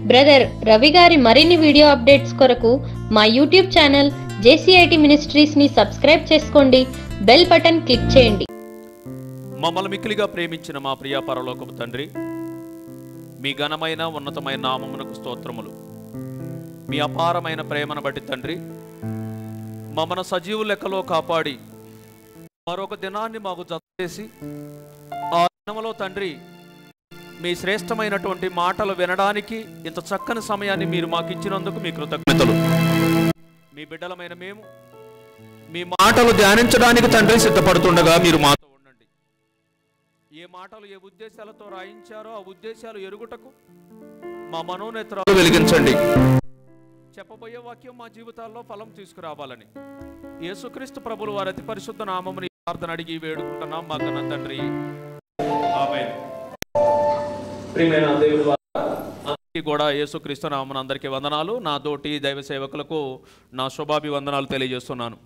Brother Ravi గారి మరిన్ని video updates కొరకు మా యూట్యూబ్ ఛానల్ జేసీఐటి మినిస్ట్రీస్ ని సబ్స్క్రైబ్ చేసుకోండి బెల్ బటన్ క్లిక్ చేయండి మమ్మల్ని మిక్కిలిగా ప్రేమించిన మా ప్రియ పరలోకపు తండ్రి మీ ఘనమైన ఉన్నతమైన నామమునకు స్తోత్రములు మీ అపారమైన ప్రేమను బట్టి తండ్రి మమ్మను సజీవు లెక్కలో కాపాడి మరొక దినాన్ని మాకు జత చేసి ఆ దినములో తండ్రి మీ శ్రేష్టమైనటువంటి మాటలు వినడానికి ఇంత చక్కని సమయాన్ని మీరు మాకు ఇచ్చినందుకు మీ కృతజ్ఞతలు మీ బిడ్డలమైన మేము మీ మాటలు ధ్యానించడానికి తండ్రి సిద్ధపడుతుండగా మీరు మాతో ఉండండి ఏ మాటలు ఏ ఉద్దేశాలతో రాయించారో ఆ ఉద్దేశాలు ఎరుగుటకు మా మనోనేత్రాలు వెలిగించండి చెప్పబోయే వాక్యం మా జీవితాల్లో ఫలం తీసుకురావాలని యేసుక్రీస్తు ప్రభులు వారి అతి పరిశుద్ధ నామముని ప్రార్థన అడిగి వేడుకుంటున్నాం మా కన్న తండ్రి ఆమేన్. ప్రియమైన దేవుని వారా, అందరికీ కూడా యేసుక్రీస్తు నామన అందరికీ వందనాలు నా తోటి దైవ సేవకులకు నా శుభాభివందనాలు తెలియజేస్తున్నాను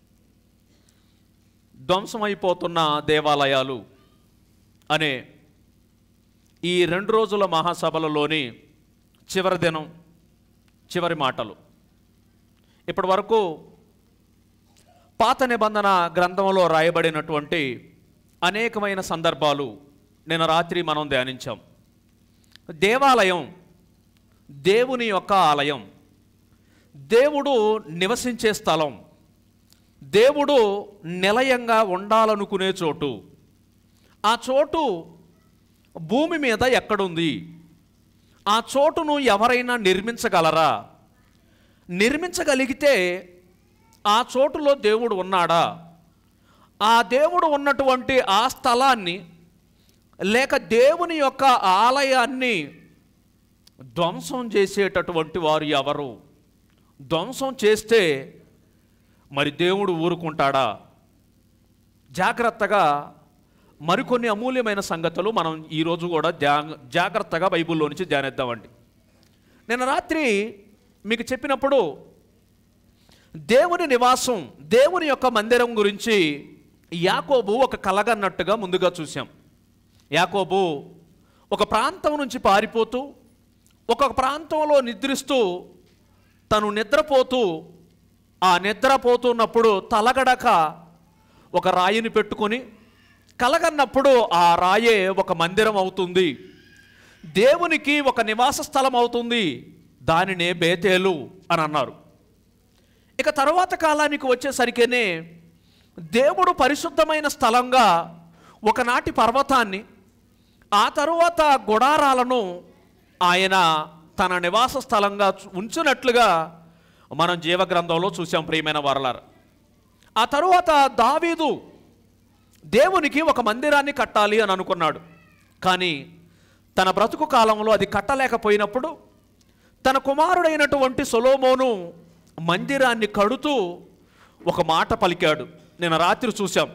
ధ్వంసమైపోతున్న దేవాలయాలు అనే ఈ రెండు రోజుల మహాసభలలోని చివరి దినం చివరి మాటలు ఇప్పటి వరకు పాత నిబంధన గ్రంథంలో రాయబడినటువంటి అనేకమైన సందర్భాలు నిన్న రాత్రి మనం ధ్యానించాం దేవాలయం దేవుని యొక్క ఆలయం దేవుడు నివసించే స్థలం దేవుడు నిలయంగా ఉండాలనుకునే చోటు ఆ చోటు భూమి మీద ఎక్కడుంది ఆ చోటును ఎవరైనా నిర్మించగలరా నిర్మించగలిగితే ఆ చోటులో దేవుడు ఉన్నాడా ఆ దేవుడు ఉన్నటువంటి ఆ స్థలాన్ని లేక దేవుని యొక్క ఆలయాన్ని ధ్వంసం చేసేటటువంటి వారు ఎవరు ధ్వంసం చేస్తే మరి దేవుడు ఊరుకుంటాడా జాగ్రత్తగా మరికొన్ని అమూల్యమైన సంగతులు మనం ఈరోజు కూడా జా జాగ్రత్తగా బైబిల్లో నుంచి ధ్యానిద్దామండి నిన్న రాత్రి మీకు చెప్పినప్పుడు దేవుని నివాసం దేవుని యొక్క మందిరం గురించి యాకోబు ఒక కలగన్నట్టుగా ముందుగా చూసాం యాకోబు ఒక ప్రాంతం నుంచి పారిపోతూ ఒక ప్రాంతంలో నిద్రిస్తూ తను నిద్రపోతూ ఆ నిద్రపోతున్నప్పుడు తలగడక ఒక రాయిని పెట్టుకొని కలగన్నప్పుడు ఆ రాయే ఒక మందిరం అవుతుంది దేవునికి ఒక నివాస స్థలం అవుతుంది దానినే బేతేలు అని అన్నారు ఇక తర్వాత కాలానికి వచ్చేసరికేనే దేవుడు పరిశుద్ధమైన స్థలంగా ఒకనాటి పర్వతాన్ని ఆ తరువాత గుడారాలను ఆయన తన నివాస స్థలంగా చు- ఉంచినట్లుగా మనం జీవగ్రంథంలో చూసాం ప్రియమైన వారలారు ఆ తరువాత దావీదు దేవునికి ఒక మందిరాన్ని కట్టాలి అని అనుకున్నాడు కానీ తన బ్రతుకు కాలంలో అది కట్టలేకపోయినప్పుడు తన కుమారుడైనటువంటి సొలోమోను మందిరాన్ని కడుతూ ఒక మాట పలికాడు నేను రాత్రి చూశాం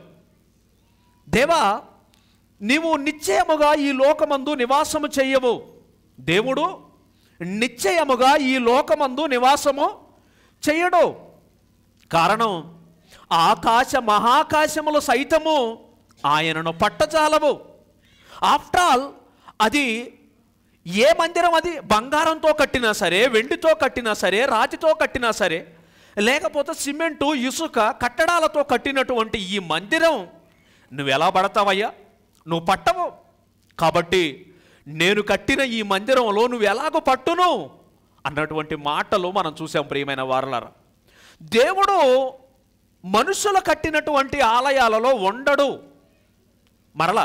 దేవా నీవు నిశ్చయముగా ఈ లోకమందు నివాసము చెయ్యవు దేవుడు నిశ్చయముగా ఈ లోకమందు నివాసము చెయ్యడు కారణం ఆకాశ మహాకాశములు సైతము ఆయనను పట్టజాలవు ఆఫ్టర్ ఆల్ అది ఏ మందిరం అది బంగారంతో కట్టినా సరే వెండితో కట్టినా సరే రాతితో కట్టినా సరే లేకపోతే సిమెంటు ఇసుక కట్టడాలతో కట్టినటువంటి ఈ మందిరం నువ్వు ఎలా పడతావయ్యా నువ్వు పట్టవు కాబట్టి నేను కట్టిన ఈ మందిరంలో నువ్వు ఎలాగో పట్టును అన్నటువంటి మాటలు మనం చూసాం ప్రియమైన వారలారా దేవుడు మనుషులు కట్టినటువంటి ఆలయాలలో ఉండడు మరలా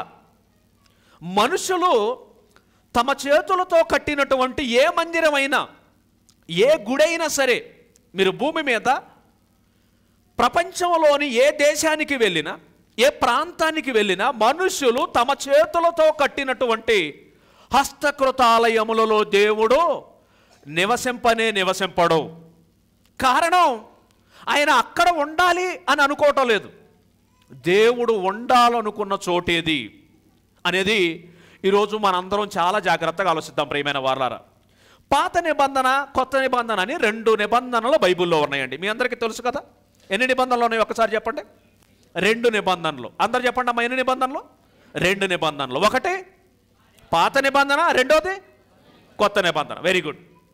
మనుషులు తమ చేతులతో కట్టినటువంటి ఏ మందిరమైనా ఏ గుడైనా సరే మీరు భూమి మీద ప్రపంచంలోని ఏ దేశానికి వెళ్ళినా ఏ ప్రాంతానికి వెళ్ళినా మనుషులు తమ చేతులతో కట్టినటువంటి హస్తకృతాలయములలో దేవుడు నివసింపనే నివసింపడు కారణం ఆయన అక్కడ ఉండాలి అని అనుకోవటం లేదు దేవుడు ఉండాలనుకున్న చోటేది అనేది ఈరోజు మనందరం చాలా జాగ్రత్తగా ఆలోచిద్దాం ప్రియమైన వార్లారా పాత నిబంధన కొత్త నిబంధన అని రెండు నిబంధనలు బైబిల్లో ఉన్నాయండి మీ అందరికీ తెలుసు కదా ఎన్ని నిబంధనలు ఉన్నాయి ఒకసారి చెప్పండి రెండు నిబంధనలు అందరు చెప్పండి అమ్మా ఎన్ని నిబంధనలు రెండు నిబంధనలు ఒకటి పాత నిబంధన రెండోది కొత్త నిబంధన వెరీ గుడ్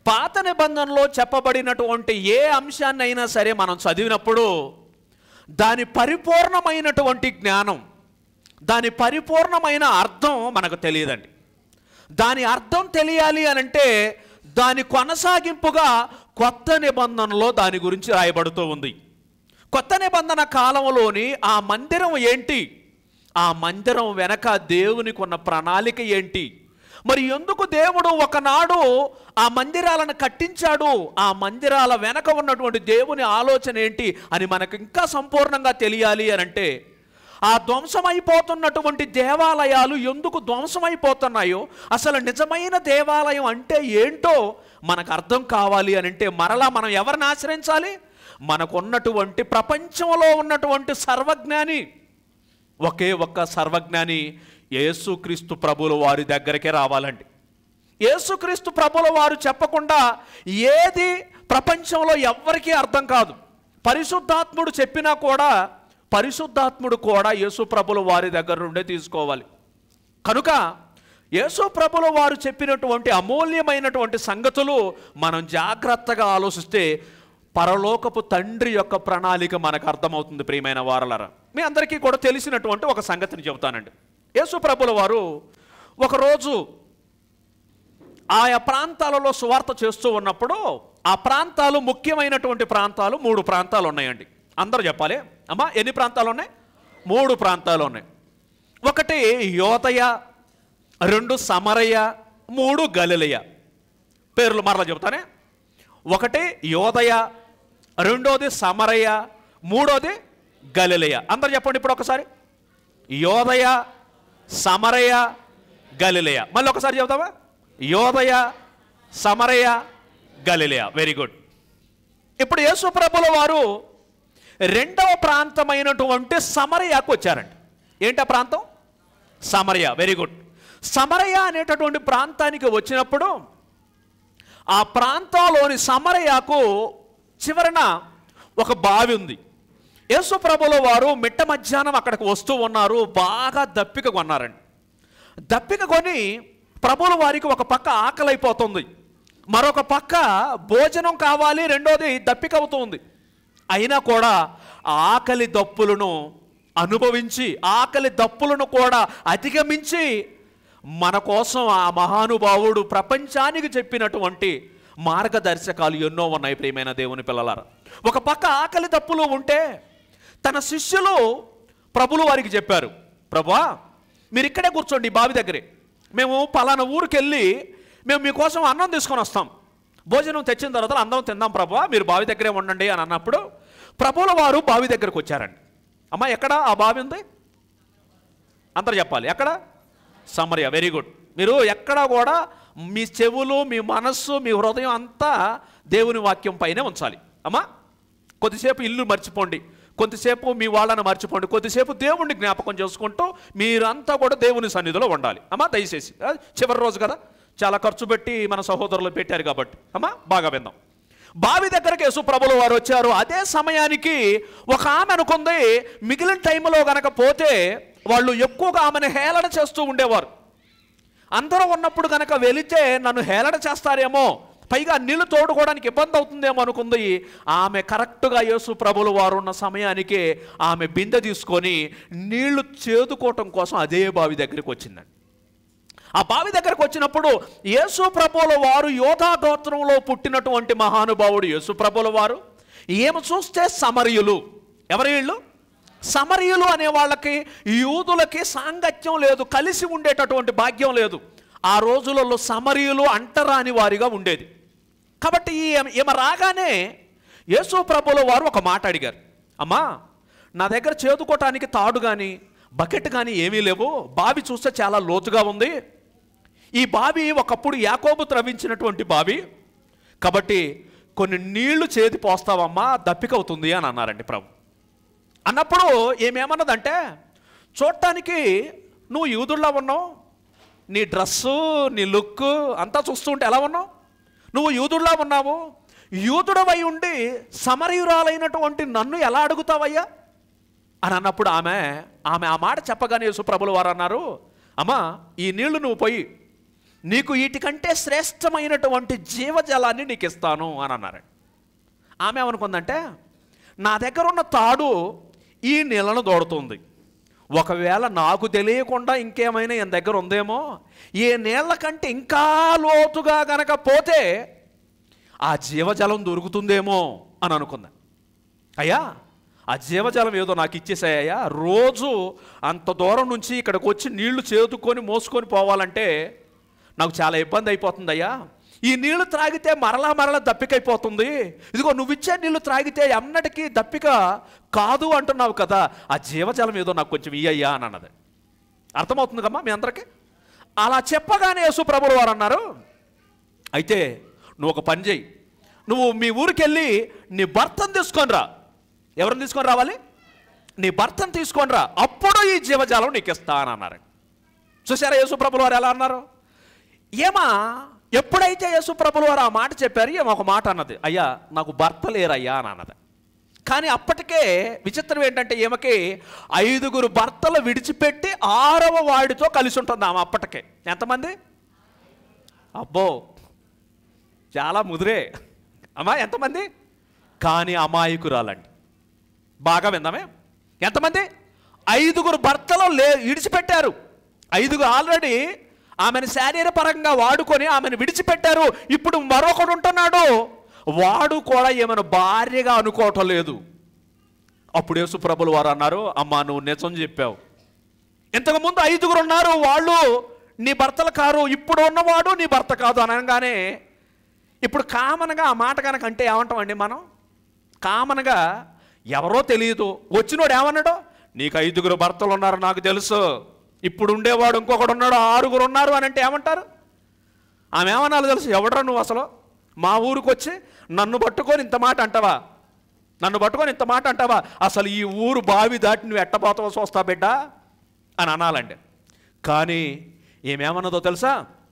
పాత నిబంధనలో చెప్పబడినటువంటి ఏ అంశాన్ని అయినా సరే మనం చదివినప్పుడు దాని పరిపూర్ణమైనటువంటి జ్ఞానం దాని పరిపూర్ణమైన అర్థం మనకు తెలియదండి దాని అర్థం తెలియాలి అని అంటే దాని కొనసాగింపుగా కొత్త నిబంధనలో దాని గురించి రాయబడుతూ ఉంది కొత్త నిబంధన కాలంలోని ఆ మందిరం ఏంటి ఆ మందిరం వెనక దేవునికి ఉన్న ప్రణాళిక ఏంటి మరి ఎందుకు దేవుడు ఒకనాడు ఆ మందిరాలను కట్టించాడు ఆ మందిరాల వెనక ఉన్నటువంటి దేవుని ఆలోచన ఏంటి అని మనకు ఇంకా సంపూర్ణంగా తెలియాలి అని అంటే ఆ ధ్వంసమైపోతున్నటువంటి దేవాలయాలు ఎందుకు ధ్వంసమైపోతున్నాయో అసలు నిజమైన దేవాలయం అంటే ఏంటో మనకు అర్థం కావాలి అని అంటే మరలా మనం ఎవరిని ఆశ్రయించాలి మనకున్నటువంటి ప్రపంచంలో ఉన్నటువంటి సర్వజ్ఞాని ఒకే ఒక్క సర్వజ్ఞాని యేసుక్రీస్తు ప్రభుల వారి దగ్గరికే రావాలండి యేసుక్రీస్తు ప్రభుల వారు చెప్పకుండా ఏది ప్రపంచంలో ఎవ్వరికీ అర్థం కాదు పరిశుద్ధాత్ముడు చెప్పినా కూడా పరిశుద్ధాత్ముడు కూడా యేసు ప్రభుల వారి దగ్గర నుండే తీసుకోవాలి కనుక యేసు ప్రభుల వారు చెప్పినటువంటి అమూల్యమైనటువంటి సంగతులు మనం జాగ్రత్తగా ఆలోచిస్తే పరలోకపు తండ్రి యొక్క ప్రణాళిక మనకు అర్థమవుతుంది ప్రియమైన వారలరా మీ అందరికీ కూడా తెలిసినటువంటి ఒక సంగతిని చెబుతానండి యేసు ప్రభుల వారు ఒకరోజు ఆయా ప్రాంతాలలో సువార్త చేస్తూ ఉన్నప్పుడు ఆ ప్రాంతాలు ముఖ్యమైనటువంటి ప్రాంతాలు మూడు ప్రాంతాలు ఉన్నాయండి అందరూ చెప్పాలి అమ్మా ఎన్ని ప్రాంతాలు ఉన్నాయి మూడు ప్రాంతాలు ఉన్నాయి ఒకటి యోతయ రెండు సమరయ మూడు గలిలయ పేర్లు మరలా చెబుతానే ఒకటి యోదయ రెండోది సమరయ మూడోది గలిలయ అందరు చెప్పండి ఇప్పుడు ఒకసారి యోదయ సమరయ గలిలయ మళ్ళీ ఒకసారి చెబుతావా యోదయ సమరయ గలిలయ వెరీ గుడ్ ఇప్పుడు యేసు ప్రభుల వారు రెండవ ప్రాంతమైనటువంటి సమరయాకు వచ్చారండి ఏంటి ఆ ప్రాంతం సమరయ వెరీ గుడ్ సమరయ అనేటటువంటి ప్రాంతానికి వచ్చినప్పుడు ఆ ప్రాంతంలోని సమరయాకు చివరన ఒక బావి ఉంది యేసు ప్రభుల వారు మిట్ట మధ్యాహ్నం అక్కడికి వస్తూ ఉన్నారు బాగా దప్పిక కొన్నారండి దప్పిక కొని ప్రభుల వారికి ఒక పక్క ఆకలైపోతుంది మరొక పక్క భోజనం కావాలి రెండోది దప్పిక అవుతుంది అయినా కూడా ఆ ఆకలి దప్పులను అనుభవించి ఆకలి దప్పులను కూడా అధిగమించి మన కోసం ఆ మహానుభావుడు ప్రపంచానికి చెప్పినటువంటి మార్గదర్శకాలు ఎన్నో ఉన్నాయి ప్రియమైన దేవుని పిల్లలారా ఒక పక్క ఆకలి దప్పులు ఉంటే తన శిష్యులు ప్రభులు వారికి చెప్పారు ప్రభా మీరు ఇక్కడే కూర్చోండి ఈ బావి దగ్గరే మేము పలానా ఊరికి వెళ్ళి మేము మీకోసం అన్నం తీసుకొని వస్తాం భోజనం తెచ్చిన తర్వాత అందరం తిందాం ప్రభా మీరు బావి దగ్గరే ఉండండి అని అన్నప్పుడు ప్రభుల వారు బావి దగ్గరకు వచ్చారండి అమ్మ ఎక్కడ ఆ బావి ఉంది అందరు చెప్పాలి ఎక్కడ సమరయ వెరీ గుడ్ మీరు ఎక్కడ కూడా మీ చెవులు మీ మనస్సు మీ హృదయం అంతా దేవుని వాక్యం పైనే ఉంచాలి అమ్మా కొద్దిసేపు ఇల్లు మర్చిపోండి కొద్దిసేపు మీ వాళ్ళని మర్చిపోండి కొద్దిసేపు దేవుణ్ణి జ్ఞాపకం చేసుకుంటూ మీరంతా కూడా దేవుని సన్నిధిలో ఉండాలి అమ్మా దయచేసి ఆ, చివరి రోజు కదా చాలా ఖర్చు పెట్టి మన సహోదరులు పెట్టారు కాబట్టి అమ్మా బాగా విందాం బావి దగ్గరికి యేసు ప్రభులు వారు వచ్చారు అదే సమయానికి ఒక ఆమె అనుకుంది మిగిలిన టైంలో గనక పోతే వాళ్ళు ఎక్కువగా ఆమెను హేళన చేస్తూ ఉండేవారు అందరూ ఉన్నప్పుడు కనుక వెళితే నన్ను హేళన చేస్తారేమో పైగా నీళ్లు తోడుకోవడానికి ఇబ్బంది అవుతుందేమో అనుకుంది ఆమె కరెక్ట్గా యేసు ప్రభులు వారు ఉన్న సమయానికి ఆమె బిందె తీసుకొని నీళ్లు చేదుకోవటం కోసం అదే బావి దగ్గరికి వచ్చిందండి ఆ బావి దగ్గరకు వచ్చినప్పుడు యేసు ప్రభుల వారు యోధా గోత్రంలో పుట్టినటువంటి మహానుభావుడు యేసు ప్రభుల వారు ఏమి చూస్తే సమరయులు ఎవరి వీళ్ళు సమరయులు అనే వాళ్ళకి యూదులకి సాంగత్యం లేదు కలిసి ఉండేటటువంటి భాగ్యం లేదు ఆ రోజులలో సమరయులు అంటరాని వారిగా ఉండేది కాబట్టి ఈ ఈమె రాగానే యేసు ప్రభుల వారు ఒక మాట అడిగారు అమ్మా నా దగ్గర చేదుకోవటానికి తాడు కానీ బకెట్ కానీ ఏమీ లేవు బావి చూస్తే చాలా లోతుగా ఉంది ఈ బావి ఒకప్పుడు యాకోబు త్రవించినటువంటి బావి కాబట్టి కొన్ని నీళ్లు చేతి పోస్తావమ్మా దప్పికవుతుంది అని అన్నారండి ప్రభు అన్నప్పుడు ఏమేమన్నదంటే చూడటానికి నువ్వు యూదుల్లా ఉన్నావు నీ డ్రెస్సు నీ లుక్ అంతా చూస్తుంటే ఎలా ఉన్నావు నువ్వు యూదుల్లా ఉన్నావు యూదుడవై ఉండి సమరయురాలైనటువంటి నన్ను ఎలా అడుగుతావయ్యా అని అన్నప్పుడు ఆమె ఆమె ఆ మాట చెప్పగానే యేసు ప్రభులు వారు అన్నారు అమ్మా ఈ నీళ్లు నువ్వు పోయి నీకు వీటికంటే శ్రేష్టమైనటువంటి జీవజలాన్ని నీకు ఇస్తాను అని అన్నారు ఆమె ఏమనుకుందంటే నా దగ్గర ఉన్న తాడు ఈ నీళ్ళను దోడుతుంది ఒకవేళ నాకు తెలియకుండా ఇంకేమైనా ఈయన దగ్గర ఉందేమో ఈ నీళ్ళ కంటే ఇంకా లోతుగా గనక పోతే ఆ జీవజలం దొరుకుతుందేమో అని అనుకుంది అయ్యా ఆ జీవజలం ఏదో నాకు ఇచ్చేసాయ్యా రోజు అంత దూరం నుంచి ఇక్కడికి వచ్చి నీళ్లు చేతుకొని మోసుకొని పోవాలంటే నాకు చాలా ఇబ్బంది అయిపోతుంది అయ్యా ఈ నీళ్లు త్రాగితే మరలా మరలా దప్పికైపోతుంది ఇదిగో నువ్వు ఇచ్చే నీళ్లు త్రాగితే ఎన్నటికీ దప్పిక కాదు అంటున్నావు కదా ఆ జీవజలం ఏదో నాకు కొంచెం ఇయ్యయ్యా అని అన్నది అర్థమవుతుంది కమ్మా మీ అందరికీ అలా చెప్పగానే యేసు ప్రభులు వారు అన్నారు అయితే నువ్వు ఒక పని చేయి నువ్వు మీ ఊరికి వెళ్ళి నీ భర్తను తీసుకొని రా ఎవరిని తీసుకొని రావాలి నీ భర్తను తీసుకొని రా అప్పుడు ఈ జీవజాలం నీకు ఇస్తా అని అన్నారు చూసారా యేసు ప్రభులు వారు ఎలా అన్నారు ఏమా ఎప్పుడైతే యేసు ప్రభులు వారు ఆ మాట చెప్పారు ఏమో ఒక మాట అన్నది అయ్యా నాకు భర్త లేరయ్యా అని అన్నది కానీ అప్పటికే విచిత్రం ఏంటంటే ఈమెకి ఐదుగురు భర్తలు విడిచిపెట్టి ఆరవ వాడితో కలిసి ఉంటుంది ఆమె అప్పటికే ఎంతమంది అబ్బో చాలా ముదిరే అమ్మా ఎంతమంది కానీ అమాయకురాలండి బాగా విందామే ఎంతమంది ఐదుగురు భర్తలు లే విడిచిపెట్టారు ఐదుగురు ఆల్రెడీ ఆమెను శారీరపరంగా వాడుకొని ఆమెను విడిచిపెట్టారు ఇప్పుడు మరొకడు ఉంటున్నాడు వాడు కూడా ఏమైనా భార్యగా అనుకోవటం లేదు అప్పుడు యేసుప్రభులు వారు అన్నారు అమ్మా నువ్వు నిజం చెప్పావు ఇంతకుముందు ఐదుగురు ఉన్నారు వాళ్ళు నీ భర్తలు కారు ఇప్పుడు ఉన్నవాడు నీ భర్త కాదు అనగానే ఇప్పుడు కామన్గా ఆ మాట కనుక అంటే ఏమంటామండి మనం కామన్గా ఎవరో తెలియదు వచ్చినోడు ఏమన్నాడు నీకు ఐదుగురు భర్తలు ఉన్నారు నాకు తెలుసు ఇప్పుడు ఉండేవాడు ఇంకొకడు ఉన్నాడు ఆరుగురు ఉన్నారు అని అంటే ఏమంటారు ఆమె ఏమన్నాలో తెలుసు ఎవడరా నువ్వు అసలు మా ఊరికి వచ్చి నన్ను పట్టుకొని ఇంత మాట అంటావా నన్ను పట్టుకొని ఇంత మాట అంటావా అసలు ఈ ఊరు బావి దాటి నువ్వు ఎట్టపోతావో చూస్తా బిడ్డ అని అనాలండి కానీ ఏమేమన్నదో తెలుసా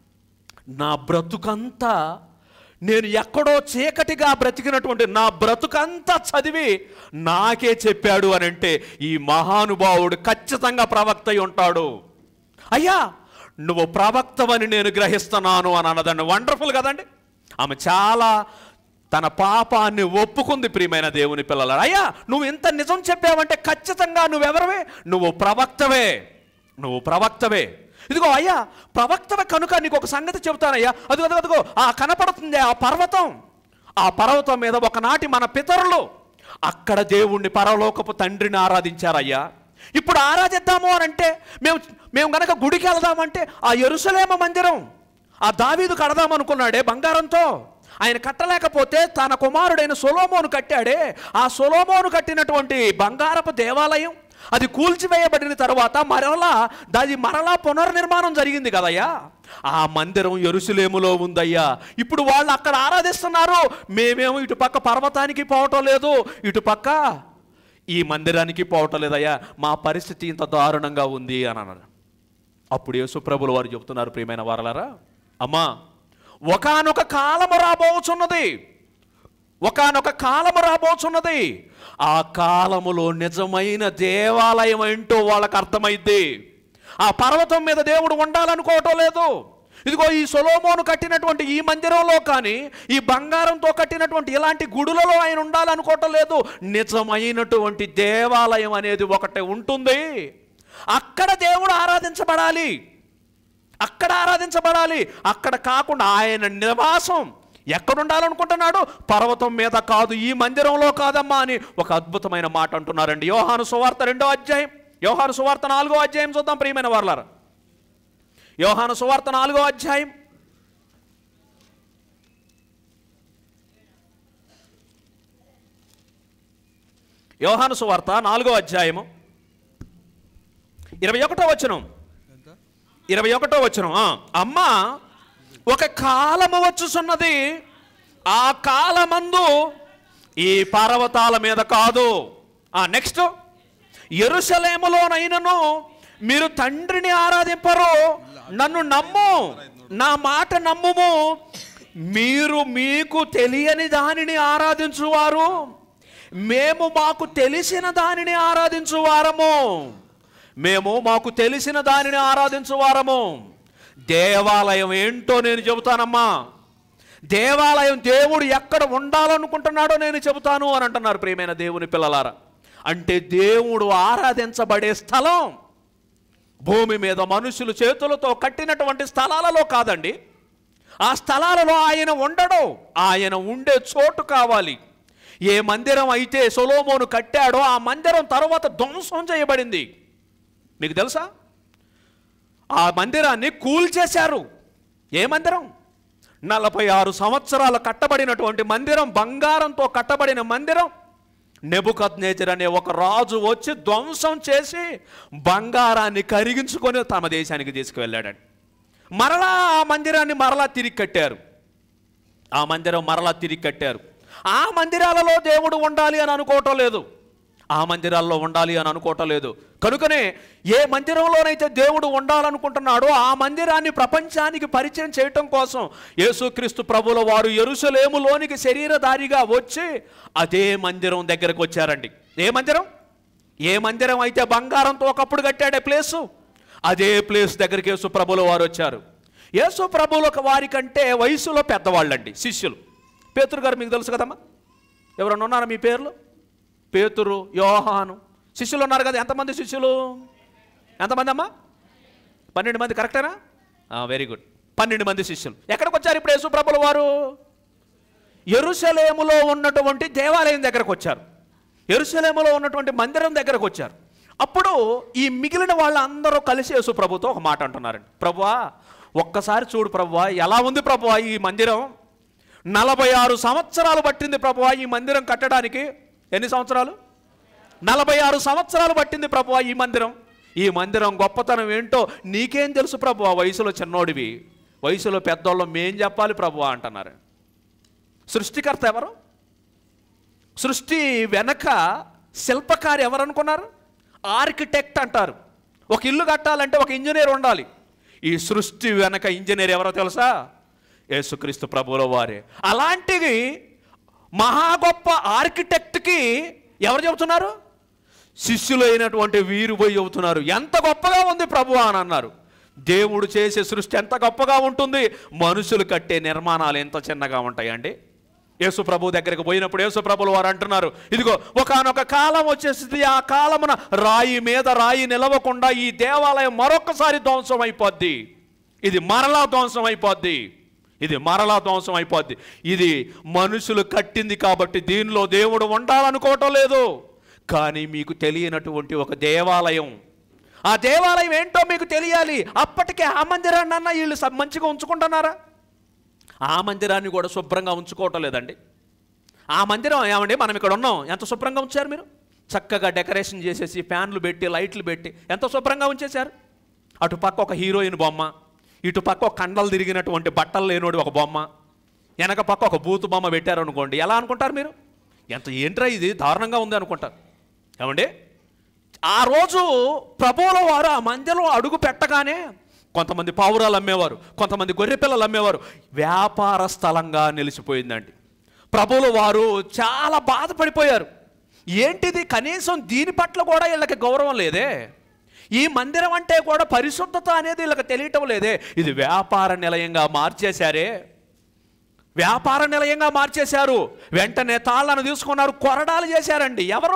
నా బ్రతుకంతా నేను ఎక్కడో చీకటిగా బ్రతికినటువంటి నా బ్రతుకంతా చదివి నాకే చెప్పాడు అని అంటే ఈ మహానుభావుడు ఖచ్చితంగా ప్రవక్త అయి ఉంటాడు అయ్యా నువ్వు ప్రవక్తవని నేను గ్రహిస్తున్నాను అని అన్నదండి వండర్ఫుల్ కదండి ఆమె చాలా తన పాపాన్ని ఒప్పుకుంది ప్రియమైన దేవుని పిల్లల అయ్యా నువ్వు ఇంత నిజం చెప్పావంటే ఖచ్చితంగా నువ్వెవరవే నువ్వు ప్రవక్తవే నువ్వు ప్రవక్తవే ఇదిగో అయ్యా ప్రవక్తవే కనుక నీకు ఒక సంగతి చెబుతానయ్యా అదిగో అదిగో అదిగో ఆ కనపడుతుంది ఆ పర్వతం ఆ పర్వతం మీద ఒకనాటి మన పితరులు అక్కడ దేవుణ్ణి పరలోకపు తండ్రిని ఆరాధించారయ్యా ఇప్పుడు ఆరాధిద్దాము అని అంటే మేము మేము గనక గుడికి వెళదామంటే ఆ ఎరుసలేమ మందిరం ఆ దావీదు కడదాం అనుకున్నాడే బంగారంతో ఆయన కట్టలేకపోతే తన కుమారుడైన సొలోమోను కట్టాడే ఆ సొలోమోను కట్టినటువంటి బంగారపు దేవాలయం అది కూల్చివేయబడిన తర్వాత మరలా దాది మరలా పునర్నిర్మాణం జరిగింది కదయ్యా ఆ మందిరం ఎరుసలేములో ఉందయ్యా ఇప్పుడు వాళ్ళు అక్కడ ఆరాధిస్తున్నారు మేమేమో ఇటు పక్క పర్వతానికి పోవటం లేదు ఇటు పక్క ఈ మందిరానికి పోవటం లేదయ్యా మా పరిస్థితి ఇంత దారుణంగా ఉంది అని అన్నారు అప్పుడు యేసుప్రభులు వారు చెప్తున్నారు ప్రియమైన వారలారా అమ్మా ఒకానొక కాలము రాబోచున్నది ఒకానొక కాలము రాబోచున్నది ఆ కాలములో నిజమైన దేవాలయం ఏంటో వాళ్ళకి అర్థమైద్ది ఆ పర్వతం మీద దేవుడు ఉండాలనుకోవటం లేదు ఇదిగో ఈ సొలోమోను కట్టినటువంటి ఈ మందిరంలో కానీ ఈ బంగారంతో కట్టినటువంటి ఇలాంటి గుడులలో ఆయన ఉండాలనుకోవటం లేదు నిజమైనటువంటి దేవాలయం అనేది ఒకటి ఉంటుంది అక్కడ దేవుడు ఆరాధించబడాలి అక్కడ ఆరాధించబడాలి అక్కడ కాకుండా ఆయన నివాసం ఎక్కడ ఉండాలనుకుంటున్నాడు పర్వతం మీద కాదు ఈ మందిరంలో కాదమ్మా అని ఒక అద్భుతమైన మాట అంటున్నారండి యోహాను సువార్త రెండో అధ్యాయం యోహాను సువార్త నాలుగో అధ్యాయం చూద్దాం ప్రియమైన వార్లారా యోహాను సువార్త నాలుగో అధ్యాయం యోహాను సువార్త నాలుగో అధ్యాయము ఇరవై ఒకటో వచనం ఇరవై ఒకటో వచనం ఆ, అమ్మ ఒక కాలము వచ్చుచున్నది ఆ కాలమందు ఈ పర్వతాల మీద కాదు ఆ నెక్స్ట్ ఎరుసలేములోనైనను మీరు తండ్రిని ఆరాధింపరు నన్ను నమ్ము నా మాట నమ్ముము మీరు మీకు తెలియని దానిని ఆరాధించువారు మేము మాకు తెలిసిన దానిని ఆరాధించువారము మేము మాకు తెలిసిన దానిని ఆరాధించువారము దేవాలయం ఏంటో నేను చెబుతానమ్మా దేవాలయం దేవుడు ఎక్కడ ఉండాలనుకుంటున్నాడో నేను చెబుతాను అని అంటున్నారు ప్రియమైన దేవుని పిల్లలారా అంటే దేవుడు ఆరాధించబడే స్థలం భూమి మీద మనుషులు చేతులతో కట్టినటువంటి స్థలాలలో కాదండి ఆ స్థలాలలో ఆయన ఉండడు ఆయన ఉండే చోటు కావాలి ఏ మందిరం అయితే సొలోమోను కట్టాడో ఆ మందిరం తర్వాత ధ్వంసం చేయబడింది మీకు తెలుసా ఆ మందిరాన్ని కూల్చేశారు ఏ మందిరం నలభై ఆరు సంవత్సరాలు కట్టబడినటువంటి మందిరం బంగారంతో కట్టబడిన మందిరం నెబుకద్నేజర్ అనే ఒక రాజు వచ్చి ధ్వంసం చేసి బంగారాన్ని కరిగించుకొని తమ దేశానికి తీసుకువెళ్ళాడండి మరలా ఆ మందిరాన్ని మరలా తిరిగి కట్టారు ఆ మందిరం మరలా తిరిగి కట్టారు ఆ మందిరాలలో దేవుడు ఉండాలి అని అనుకోవటం లేదు ఆ మందిరాల్లో ఉండాలి అని అనుకోవటం లేదు కనుకనే ఏ మందిరంలోనైతే దేవుడు ఉండాలనుకుంటున్నాడో ఆ మందిరాన్ని ప్రపంచానికి పరిచయం చేయటం కోసం యేసుక్రీస్తు ప్రభుల వారు ఎరుసలేములోనికి శరీరధారిగా వచ్చి అదే మందిరం దగ్గరకు వచ్చారండి ఏ మందిరం ఏ మందిరం అయితే బంగారంతో ఒకప్పుడు కట్టాడే ప్లేసు అదే ప్లేస్ దగ్గరికి యేసు ప్రభుల వారు వచ్చారు యేసు ప్రభుల వారి కంటే వయసులో పెద్దవాళ్ళండి శిష్యులు పేతురు గారు మీకు తెలుసు కదమ్మా ఎవరన్నా ఉన్నారా మీ పేర్లు పేతురు యోహాను శిష్యులు ఉన్నారు కదా ఎంతమంది శిష్యులు ఎంతమంది అమ్మా పన్నెండు మంది కరెక్టేనా వెరీ గుడ్ పన్నెండు మంది శిష్యులు ఎక్కడికి వచ్చారు ఇప్పుడు యేసు ప్రభుల వారు ఎరుసలేములో ఉన్నటువంటి దేవాలయం దగ్గరకు వచ్చారు ఎరుసలేములో ఉన్నటువంటి మందిరం దగ్గరకు వచ్చారు అప్పుడు ఈ మిగిలిన వాళ్ళందరూ కలిసి యేసు ప్రభుతో ఒక మాట అంటున్నారండి ప్రభువా ఒక్కసారి చూడు ప్రభువా ఎలా ఉంది ప్రభువా ఈ మందిరం నలభై ఆరు సంవత్సరాలు పట్టింది ప్రభువా ఈ మందిరం కట్టడానికి ఎన్ని సంవత్సరాలు నలభై ఆరు సంవత్సరాలు పట్టింది ప్రభువా ఈ మందిరం ఈ మందిరం గొప్పతనం ఏంటో నీకేం తెలుసు ప్రభువా వయసులో చిన్నోడివి వయసులో పెద్దోళ్ళం మేం చెప్పాలి ప్రభువా అంటున్నారు సృష్టికర్త ఎవరు సృష్టి వెనక శిల్పకారి ఎవరు అనుకున్నారు ఆర్కిటెక్ట్ అంటారు ఒక ఇల్లు కట్టాలంటే ఒక ఇంజనీర్ ఉండాలి ఈ సృష్టి వెనక ఇంజనీర్ ఎవరో తెలుసా యేసుక్రీస్తు ప్రభువుల వారే అలాంటివి మహా గొప్ప ఆర్కిటెక్ట్కి ఎవరు చెబుతున్నారు శిష్యులైనటువంటి వీరు పోయి చెబుతున్నారు ఎంత గొప్పగా ఉంది ప్రభు అని అన్నారు దేవుడు చేసే సృష్టి ఎంత గొప్పగా ఉంటుంది మనుషులు కట్టే నిర్మాణాలు ఎంత చిన్నగా ఉంటాయండి యేసు ప్రభు దగ్గరికి పోయినప్పుడు యేసు ప్రభులు వారు అంటున్నారు ఇదిగో ఒకనొక కాలం వచ్చేసింది ఆ కాలమున రాయి మీద రాయి నిలవకుండా ఈ దేవాలయం మరొకసారి ధ్వంసం అయిపోద్ది ఇది మరలా ధ్వంసం అయిపోద్ది ఇది మరలా ధ్వంసం అయిపోద్ది ఇది మనుషులు కట్టింది కాబట్టి దీనిలో దేవుడు ఉండాలనుకోవటం లేదు కానీ మీకు తెలియనటువంటి ఒక దేవాలయం ఆ దేవాలయం ఏంటో మీకు తెలియాలి అప్పటికే ఆ మందిరాన్ని అన్న వీళ్ళు స- మంచిగా ఉంచుకుంటున్నారా ఆ మందిరాన్ని కూడా శుభ్రంగా ఉంచుకోవటం లేదండి ఆ మందిరం ఏమండి మనం ఇక్కడ ఉన్నాం ఎంత శుభ్రంగా ఉంచారు మీరు చక్కగా డెకరేషన్ చేసేసి ఫ్యాన్లు పెట్టి లైట్లు పెట్టి ఎంత శుభ్రంగా ఉంచేశారు అటు పక్క ఒక హీరోయిన్ బొమ్మ ఇటు పక్క ఒక కండలు తిరిగినటువంటి బట్టలు లేనోడి ఒక బొమ్మ వెనక పక్క ఒక బూతు బొమ్మ పెట్టారు అనుకోండి ఎలా అనుకుంటారు మీరు ఎంత ఏంట్రా ఇది దారుణంగా ఉంది అనుకుంటారు ఏమండి ఆ రోజు ప్రభువుల వారు ఆ మందిరం అడుగు పెట్టగానే కొంతమంది పావురాలు అమ్మేవారు కొంతమంది గొర్రె పిల్లలు అమ్మేవారు వ్యాపార స్థలంగా నిలిచిపోయిందండి ప్రభువుల వారు చాలా బాధపడిపోయారు ఏంటిది కనీసం దీని పట్ల కూడా వీళ్ళకి గౌరవం లేదే ఈ మందిరం అంటే కూడా పరిశుద్ధత అనేది వీళ్ళకి తెలియటం లేదే ఇది వ్యాపార నిలయంగా మార్చేశారే వ్యాపార నిలయంగా మార్చేశారు వెంటనే తాళ్ళను తీసుకున్నారు కొరడాలు చేశారండి ఎవరు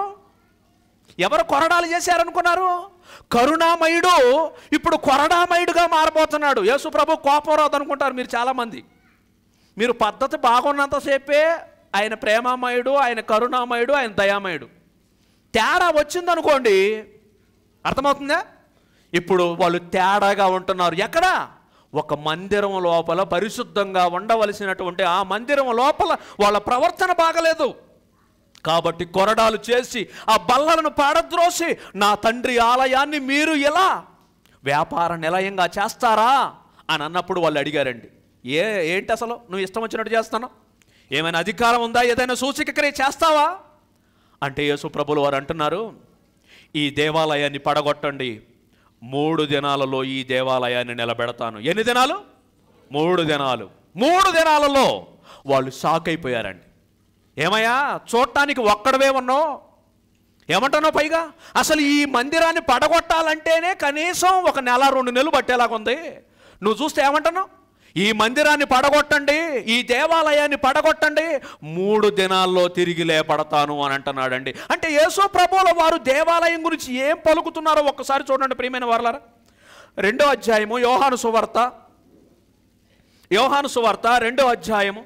ఎవరు కొరడాలు చేశారనుకున్నారు కరుణామయుడు ఇప్పుడు కొరడామయుడుగా మారబోతున్నాడు యేసు ప్రభు కోపం రాదు అనుకుంటారు మీరు చాలామంది మీరు పద్ధతి బాగున్నంతసేపే ఆయన ప్రేమామయుడు ఆయన కరుణామయుడు ఆయన దయామయుడు తేడా వచ్చిందనుకోండి అర్థమవుతుందా ఇప్పుడు వాళ్ళు తేడాగా ఉంటున్నారు ఎక్కడ ఒక మందిరం లోపల పరిశుద్ధంగా ఉండవలసినటువంటి ఆ మందిరం లోపల వాళ్ళ ప్రవర్తన బాగలేదు కాబట్టి కొరడాలు చేసి ఆ బల్లలను పాడద్రోసి నా తండ్రి ఆలయాన్ని మీరు ఎలా వ్యాపార నిలయంగా చేస్తారా అని అన్నప్పుడు వాళ్ళు అడిగారండి ఏ ఏంటి అసలు నువ్వు ఇష్టం వచ్చినట్టు చేస్తాను ఏమైనా అధికారం ఉందా ఏదైనా సూచిక క్రియ చేస్తావా అంటే యేసు ప్రభులు వారు అంటున్నారు ఈ దేవాలయాన్ని పడగొట్టండి మూడు దినాలలో ఈ దేవాలయాన్ని నిలబెడతాను ఎన్ని దినాలు మూడు దినాలు మూడు దినాలలో వాళ్ళు షాక్ అయిపోయారండి ఏమయ్యా చూడటానికి ఒక్కడవే ఉన్నావు ఏమంటున్నావు పైగా అసలు ఈ మందిరాన్ని పడగొట్టాలంటేనే కనీసం ఒక నెల రెండు నెలలు పట్టేలాగా ఉంది నువ్వు చూస్తే ఏమంటున్నావు ఈ మందిరాన్ని పడగొట్టండి ఈ దేవాలయాన్ని పడగొట్టండి మూడు దినాల్లో తిరిగి లేపడతాను అని అంటున్నాడండి అంటే యేసు ప్రభువుల వారు దేవాలయం గురించి ఏం పలుకుతున్నారో ఒక్కసారి చూడండి ప్రియమైన వారలారా రెండో అధ్యాయము యోహాను సువార్త యోహాను సువార్త రెండో అధ్యాయము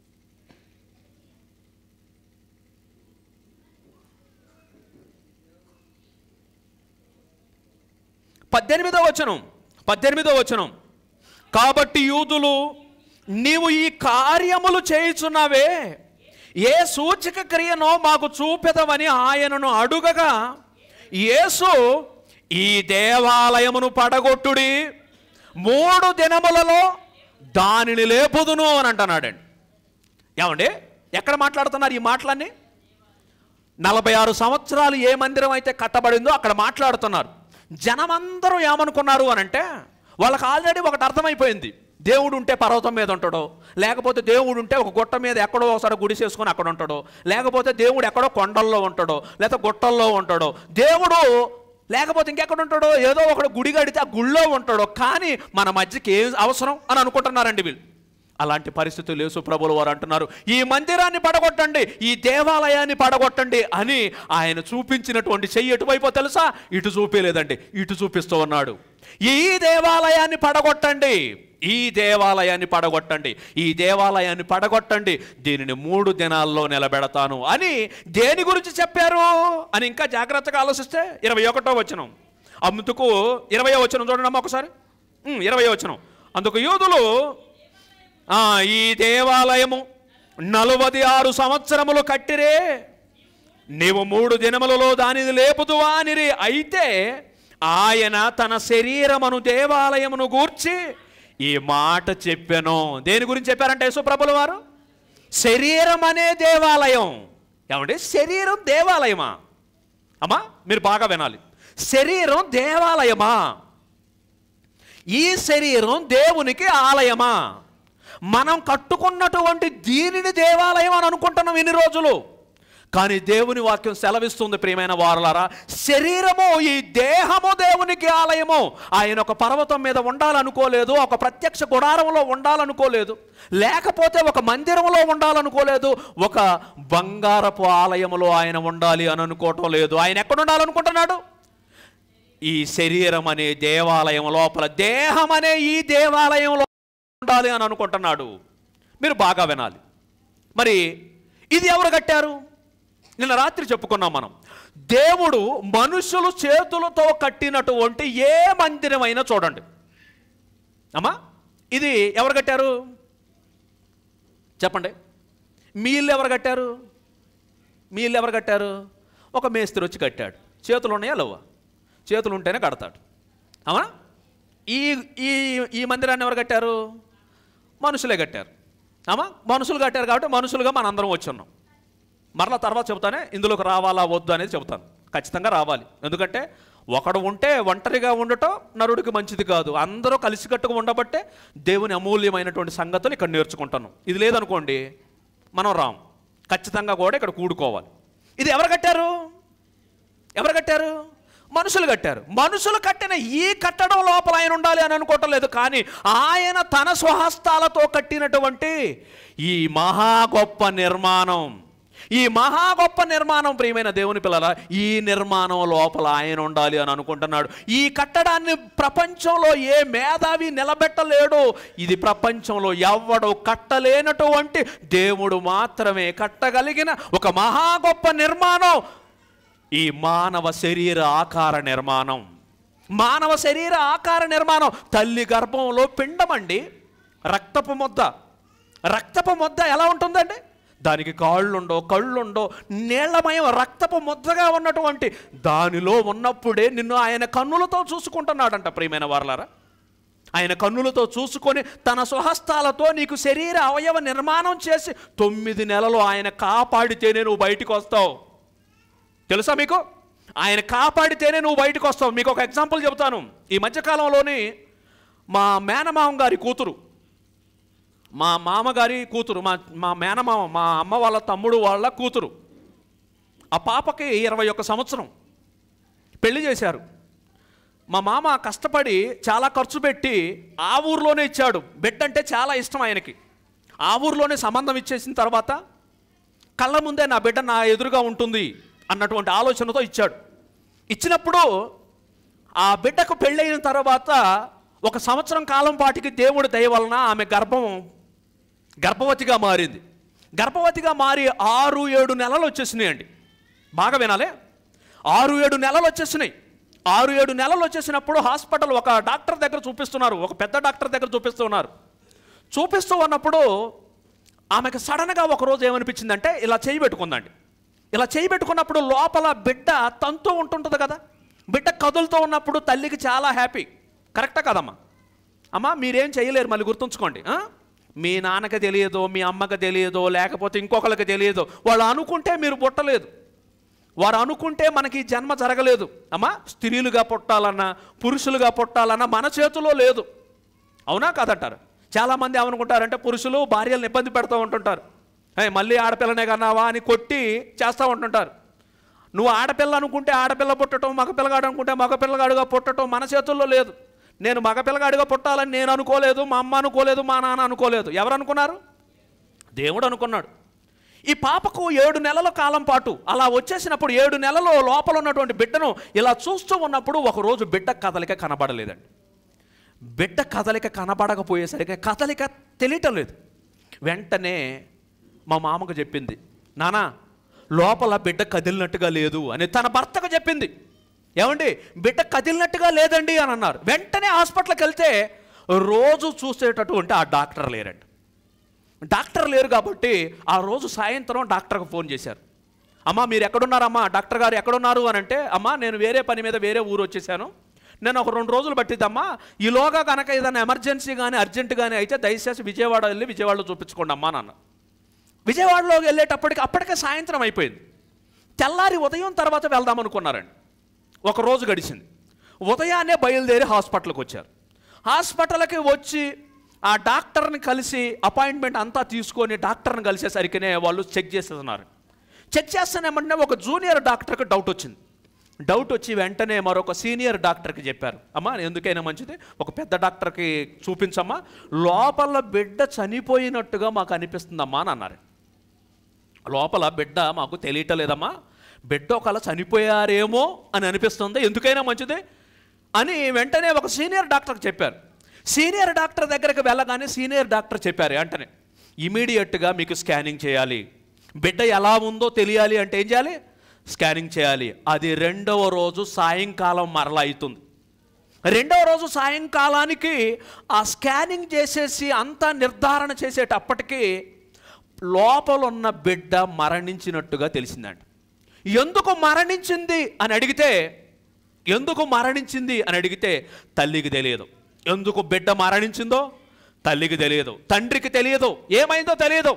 పద్దెనిమిదో వచనం పద్దెనిమిదో వచనం కాబట్టి యూదులు నీవు ఈ కార్యములు చేయుచున్నావే ఏ సూచక క్రియనో మాకు చూపెదవని ఆయనను అడుగగా యేసు ఈ దేవాలయమును పడగొట్టుడి మూడు దినములలో దానిని లేపుదును అని అంటున్నాడండి ఏమండి ఎక్కడ మాట్లాడుతున్నారు ఈ మాటలన్నీ నలభై ఆరు సంవత్సరాలు ఏ మందిరం అయితే కట్టబడిందో అక్కడ మాట్లాడుతున్నారు జనమందరూ ఏమనుకున్నారు అని అంటే వాళ్ళకి ఆల్రెడీ ఒకటి అర్థమైపోయింది దేవుడు ఉంటే పర్వతం మీద ఉంటాడో లేకపోతే దేవుడు ఉంటే ఒక గుట్ట మీద ఎక్కడో ఒకసారి గుడి చేసుకొని అక్కడ ఉంటాడో లేకపోతే దేవుడు ఎక్కడో కొండల్లో ఉంటాడో లేకపోతే గుట్టల్లో ఉంటాడో దేవుడు లేకపోతే ఇంకెక్కడ ఉంటాడో ఏదో ఒకడు గుడి కడితే ఆ గుళ్ళో ఉంటాడో కానీ మన మధ్యకి ఏం అవసరం అని అనుకుంటున్నారండి వీళ్ళు అలాంటి పరిస్థితులు యేసు ప్రభులు వారు అంటున్నారు ఈ మందిరాన్ని పడగొట్టండి ఈ దేవాలయాన్ని పడగొట్టండి అని ఆయన చూపించినటువంటి చెయ్యి ఎటువైపో తెలుసా ఇటు చూపించలేదండి ఇటు చూపిస్తూ ఉన్నాడు ఈ దేవాలయాన్ని పడగొట్టండి ఈ దేవాలయాన్ని పడగొట్టండి ఈ దేవాలయాన్ని పడగొట్టండి దీనిని మూడు దినాల్లో నిలబెడతాను అని దేని గురించి చెప్పారు అని ఇంకా జాగ్రత్తగా ఆలోచిస్తే ఇరవై ఒకటో వచనం అందుకు ఇరవై వచనం చూడండి అమ్మ ఒకసారి ఇరవై వచనం అందుకు యూదులు ఆ, ఈ దేవాలయము నలువది ఆరు సంవత్సరములు కట్టిరే నీవు మూడు దినములలో దానిని లేపుదువా అనిరి అయితే ఆయన తన శరీరమును దేవాలయమును గూర్చి ఈ మాట చెప్పాను దేని గురించి చెప్పారంటే యేసుప్రభుల వారు శరీరం అనే దేవాలయం ఏమండి శరీరం దేవాలయమా అమ్మా మీరు బాగా వినాలి శరీరం దేవాలయమా ఈ శరీరం దేవునికి ఆలయమా మనం కట్టుకున్నటువంటి దీనిని దేవాలయం అని అనుకుంటున్నాం ఇన్ని రోజులు కానీ దేవుని వాక్యం సెలవిస్తుంది ప్రియమైన వారలారా శరీరము ఈ దేహము దేవునికి ఆలయము ఆయన ఒక పర్వతం మీద ఉండాలనుకోలేదు ఒక ప్రత్యక్ష గుడారంలో ఉండాలనుకోలేదు లేకపోతే ఒక మందిరంలో ఉండాలనుకోలేదు ఒక బంగారపు ఆలయములో ఆయన ఉండాలి అని అనుకోవటం లేదు ఆయన ఎక్కడ ఉండాలనుకుంటున్నాడు ఈ శరీరం అనే దేవాలయం లోపల దేహం అనే ఈ దేవాలయంలో ఉండాలి అని అనుకుంటున్నాడు మీరు బాగా వినాలి మరి ఇది ఎవరు కట్టారు నిన్న రాత్రి చెప్పుకున్నాం మనం దేవుడు మనుషులు చేతులతో కట్టినటువంటి ఏ మందిరమైనా చూడండి అమ్మా ఇది ఎవరు కట్టారు చెప్పండి మీ ఇల్లు ఎవరు కట్టారు మీ ఇల్లు ఎవరు కట్టారు ఒక మేస్త్రి వచ్చి కట్టాడు చేతులు ఉన్నాయా లేవా చేతులు ఉంటేనే కడతాడు అవునా ఈ ఈ ఈ మందిరాన్ని ఎవరు కట్టారు మనుషులే కట్టారు అమ్మా మనుషులు కట్టారు కాబట్టి మనుషులుగా మనందరం వచ్చున్నాం మరలా తర్వాత చెబుతానే ఇందులోకి రావాలా వద్దు అనేది చెబుతాను ఖచ్చితంగా రావాలి ఎందుకంటే ఒకడు ఉంటే ఒంటరిగా ఉండటం నరుడికి మంచిది కాదు అందరూ కలిసికట్టుగా ఉండబట్టే దేవుని అమూల్యమైనటువంటి సంగతులు ఇక్కడ నేర్చుకుంటున్నాం ఇది లేదనుకోండి మనం రాం ఖచ్చితంగా కూడా ఇక్కడ కూడుకోవాలి ఇది ఎవరు కట్టారు ఎవరు కట్టారు మనుషులు కట్టారు మనుషులు కట్టిన ఈ కట్టడం లోపల ఆయన ఉండాలి అని అనుకోవటం లేదు కానీ ఆయన తన స్వహస్తాలతో కట్టినటువంటి ఈ మహా గొప్ప నిర్మాణం ఈ మహా గొప్ప నిర్మాణం ప్రియమైన దేవుని పిల్లల ఈ నిర్మాణం లోపల ఆయన ఉండాలి అని అనుకుంటున్నాడు ఈ కట్టడాన్ని ప్రపంచంలో ఏ మేధావి నిలబెట్టలేడు ఇది ప్రపంచంలో ఎవ్వడు కట్టలేనటువంటి దేవుడు మాత్రమే కట్టగలిగిన ఒక మహా గొప్ప నిర్మాణం ఈ మానవ శరీర ఆకార నిర్మాణం మానవ శరీర ఆకార నిర్మాణం తల్లి గర్భంలో పిండమండి రక్తపు ముద్ద రక్తపు ముద్ద ఎలా ఉంటుందండి దానికి కాళ్ళుండో కళ్ళుండో నీళ్లమయం రక్తపు ముద్దగా ఉన్నటువంటి దానిలో ఉన్నప్పుడే నిన్ను ఆయన కన్నులతో చూసుకుంటున్నాడంట ప్రియమైన వారలారా ఆయన కన్నులతో చూసుకొని తన స్వహస్తాలతో నీకు శరీర అవయవ నిర్మాణం చేసి తొమ్మిది నెలలు ఆయన కాపాడితేనే నువ్వు బయటికి వస్తావు తెలుసా మీకు ఆయన కాపాడితేనే నువ్వు బయటకు వస్తావు మీకు ఒక ఎగ్జాంపుల్ చెబుతాను ఈ మధ్యకాలంలోని మా మేనమామ గారి కూతురు మా మామగారి కూతురు మా మా మేనమామ మా అమ్మ వాళ్ళ తమ్ముడు వాళ్ళ కూతురు ఆ పాపకి ఇరవై ఒక్క సంవత్సరం పెళ్లి చేశారు మా మామ కష్టపడి చాలా ఖర్చు పెట్టి ఆ ఊర్లోనే ఇచ్చాడు బిడ్డ అంటే చాలా ఇష్టం ఆయనకి ఆ ఊర్లోనే సంబంధం ఇచ్చేసిన తర్వాత కళ్ళ ముందే నా బిడ్డ నా ఎదురుగా ఉంటుంది అన్నటువంటి ఆలోచనతో ఇచ్చాడు ఇచ్చినప్పుడు ఆ బిడ్డకు పెళ్ళైన తర్వాత ఒక సంవత్సరం కాలం పాటికి దేవుడి దయ వలన ఆమె గర్భం గర్భవతిగా మారింది గర్భవతిగా మారి ఆరు ఏడు నెలలు వచ్చేసినాయండి బాగా వినాలే ఆరు ఏడు నెలలు వచ్చేసినాయి ఆరు ఏడు నెలలు వచ్చేసినప్పుడు హాస్పిటల్ ఒక డాక్టర్ దగ్గర చూపిస్తున్నారు ఒక పెద్ద డాక్టర్ దగ్గర చూపిస్తున్నారు చూపిస్తూ ఉన్నప్పుడు ఆమెకు సడన్గా ఒక రోజు ఏమనిపించిందంటే ఇలా చేయి పెట్టుకుందండి ఇలా చేయి పెట్టుకున్నప్పుడు లోపల బిడ్డ తంతు ఉంటుంటుంది కదా బిడ్డ కదులుతూ ఉన్నప్పుడు తల్లికి చాలా హ్యాపీ కరెక్టా కదమ్మా అమ్మా మీరేం చేయలేరు మళ్ళీ గుర్తుంచుకోండి ఆ? మీ నాన్నకి తెలియదో మీ అమ్మకి తెలియదో లేకపోతే ఇంకొకరికి తెలియదో వాళ్ళు అనుకుంటే మీరు పుట్టలేదు వారు అనుకుంటే మనకి ఈ జన్మ జరగలేదు అమ్మా స్త్రీలుగా పుట్టాలన్నా పురుషులుగా పుట్టాలన్నా మన చేతిలో లేదు అవునా కాదంటారు చాలామంది ఏమనుకుంటారంటే పురుషులు భార్యలను ఇబ్బంది పెడుతూ ఉంటుంటారు "ఏయ్, మళ్ళీ ఆడపిల్లనే కన్నావా అని కొట్టి చేస్తూ ఉంటుంటారు నువ్వు ఆడపిల్ల అనుకుంటే ఆడపిల్ల పుట్టడం మగపిల్లగాడు అనుకుంటే మగపిల్లగాడుగా పుట్టడం మన చేతుల్లో లేదు నేను మగపిల్లగాడిగా పుట్టాలని నేను అనుకోలేదు మా అమ్మ అనుకోలేదు మా నాన్న అనుకోలేదు ఎవరు అనుకున్నారు దేవుడు అనుకున్నాడు ఈ పాపకు ఏడు నెలల కాలం పాటు అలా వచ్చేసినప్పుడు ఏడు నెలలో లోపల ఉన్నటువంటి బిడ్డను ఇలా చూస్తూ ఉన్నప్పుడు ఒకరోజు బిడ్డ కదలిక కనబడలేదండి బిడ్డ కదలిక కనబడకపోయేసరికి కదలిక తెలియటం లేదు వెంటనే మా మామకు చెప్పింది నానా లోపల బిడ్డ కదిలినట్టుగా లేదు అని తన భర్తకు చెప్పింది ఏమండి బిడ్డ కదిలినట్టుగా లేదండి అని అన్నారు వెంటనే హాస్పిటల్కి వెళ్తే రోజు చూసేటటువంటి ఆ డాక్టర్ లేరండి డాక్టర్ లేరు కాబట్టి ఆ రోజు సాయంత్రం డాక్టర్కి ఫోన్ చేశారు అమ్మా మీరు ఎక్కడున్నారమ్మా డాక్టర్ గారు ఎక్కడున్నారు అని అంటే అమ్మా నేను వేరే పని మీద వేరే ఊరు వచ్చేసాను నేను ఒక రెండు రోజులు పట్టిద్దమ్మా ఈలోగా కనుక ఏదైనా ఎమర్జెన్సీ కానీ అర్జెంట్ కానీ అయితే దయచేసి విజయవాడ వెళ్ళి విజయవాడలో చూపించుకోండి అమ్మా నాన్న విజయవాడలో వెళ్ళేటప్పటికి అప్పటికే సాయంత్రం అయిపోయింది తెల్లారి ఉదయం తర్వాత వెళ్దాం అనుకున్నారండి ఒక రోజు గడిచింది ఉదయాన్నే బయలుదేరి హాస్పిటల్కి వచ్చారు హాస్పిటల్కి వచ్చి ఆ డాక్టర్ని కలిసి అపాయింట్మెంట్ అంతా తీసుకొని డాక్టర్ని కలిసేసరికినే వాళ్ళు చెక్ చేసేస్తున్నారు చెక్ చేస్తానేమంటే ఒక జూనియర్ డాక్టర్కి డౌట్ వచ్చింది డౌట్ వచ్చి వెంటనే మరొక సీనియర్ డాక్టర్కి చెప్పారు అమ్మా ఎందుకైనా మంచిది ఒక పెద్ద డాక్టర్కి చూపించమ్మా లోపల బిడ్డ చనిపోయినట్టుగా మాకు అనిపిస్తుందమ్మా అని అన్నారు లోపల బిడ్డ మాకు తెలియటలేదమ్మా బిడ్డ ఒకవేళ చనిపోయారేమో అని అనిపిస్తుంది ఎందుకైనా మంచిది అని వెంటనే ఒక సీనియర్ డాక్టర్కి చెప్పారు సీనియర్ డాక్టర్ దగ్గరికి వెళ్ళగానే సీనియర్ డాక్టర్ చెప్పారు వెంటనే ఇమీడియట్గా మీకు స్కానింగ్ చేయాలి బిడ్డ ఎలా ఉందో తెలియాలి అంటే ఏం చేయాలి స్కానింగ్ చేయాలి అది రెండవ రోజు సాయంకాలం మరలా అవుతుంది రెండవ రోజు సాయంకాలానికి ఆ స్కానింగ్ చేసేసి అంతా నిర్ధారణ చేసేటప్పటికి లోపల ఉన్న బిడ్డ మరణించినట్టుగా తెలిసిందండి ఎందుకు మరణించింది అని అడిగితే ఎందుకు మరణించింది అని అడిగితే తల్లికి తెలియదు ఎందుకు బిడ్డ మరణించిందో తల్లికి తెలియదు తండ్రికి తెలియదు ఏమైందో తెలియదు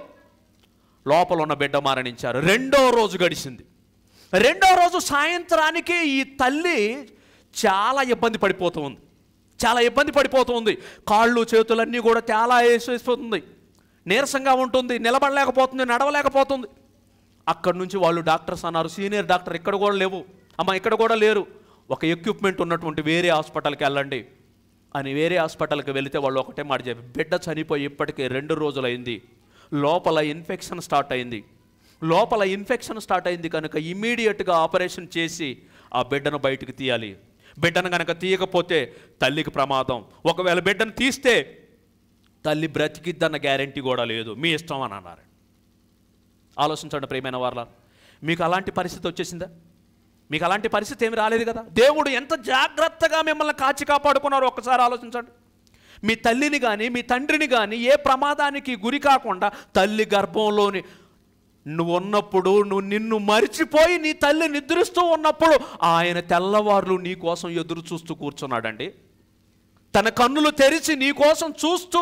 లోపల ఉన్న బిడ్డ మరణించారు రెండో రోజు గడిచింది రెండో రోజు సాయంత్రానికి ఈ తల్లి చాలా ఇబ్బంది పడిపోతూ ఉంది చాలా ఇబ్బంది పడిపోతూ ఉంది కాళ్ళు చేతులన్నీ కూడా చాలా వేసేసిపోతుంది నీరసంగా ఉంటుంది నిలబడలేకపోతుంది నడవలేకపోతుంది అక్కడి నుంచి వాళ్ళు డాక్టర్స్ అన్నారు సీనియర్ డాక్టర్ ఇక్కడ కూడా లేవు అమ్మ ఇక్కడ కూడా లేరు ఒక ఎక్విప్మెంట్ ఉన్నటువంటి వేరే హాస్పిటల్కి వెళ్ళండి అని వేరే హాస్పిటల్కి వెళితే వాళ్ళు ఒకటే మాట చెప్పి బిడ్డ చనిపోయి ఇప్పటికే రెండు రోజులైంది లోపల ఇన్ఫెక్షన్ స్టార్ట్ అయింది లోపల ఇన్ఫెక్షన్ స్టార్ట్ అయింది కనుక ఇమీడియట్గా ఆపరేషన్ చేసి ఆ బిడ్డను బయటికి తీయాలి బిడ్డను కనుక తీయకపోతే తల్లికి ప్రమాదం ఒకవేళ బిడ్డను తీస్తే తల్లి బ్రతికిద్దన్న గ్యారంటీ కూడా లేదు మీ ఇష్టం అని అన్నారు ఆలోచించండి ప్రియమైన వాళ్ళ మీకు అలాంటి పరిస్థితి వచ్చేసిందా మీకు అలాంటి పరిస్థితి ఏమి రాలేదు కదా దేవుడు ఎంత జాగ్రత్తగా మిమ్మల్ని కాచి కాపాడుకున్నారో ఒక్కసారి ఆలోచించండి మీ తల్లిని కానీ మీ తండ్రిని కానీ ఏ ప్రమాదానికి గురి కాకుండా తల్లి గర్భంలోని నువ్వు ఉన్నప్పుడు నువ్వు నిన్ను మరిచిపోయి నీ తల్లి నిద్రిస్తూ ఉన్నప్పుడు ఆయన తెల్లవార్లు నీ కోసం ఎదురు చూస్తూ కూర్చున్నాడండి తన కన్నులు తెరిచి నీ కోసం చూస్తూ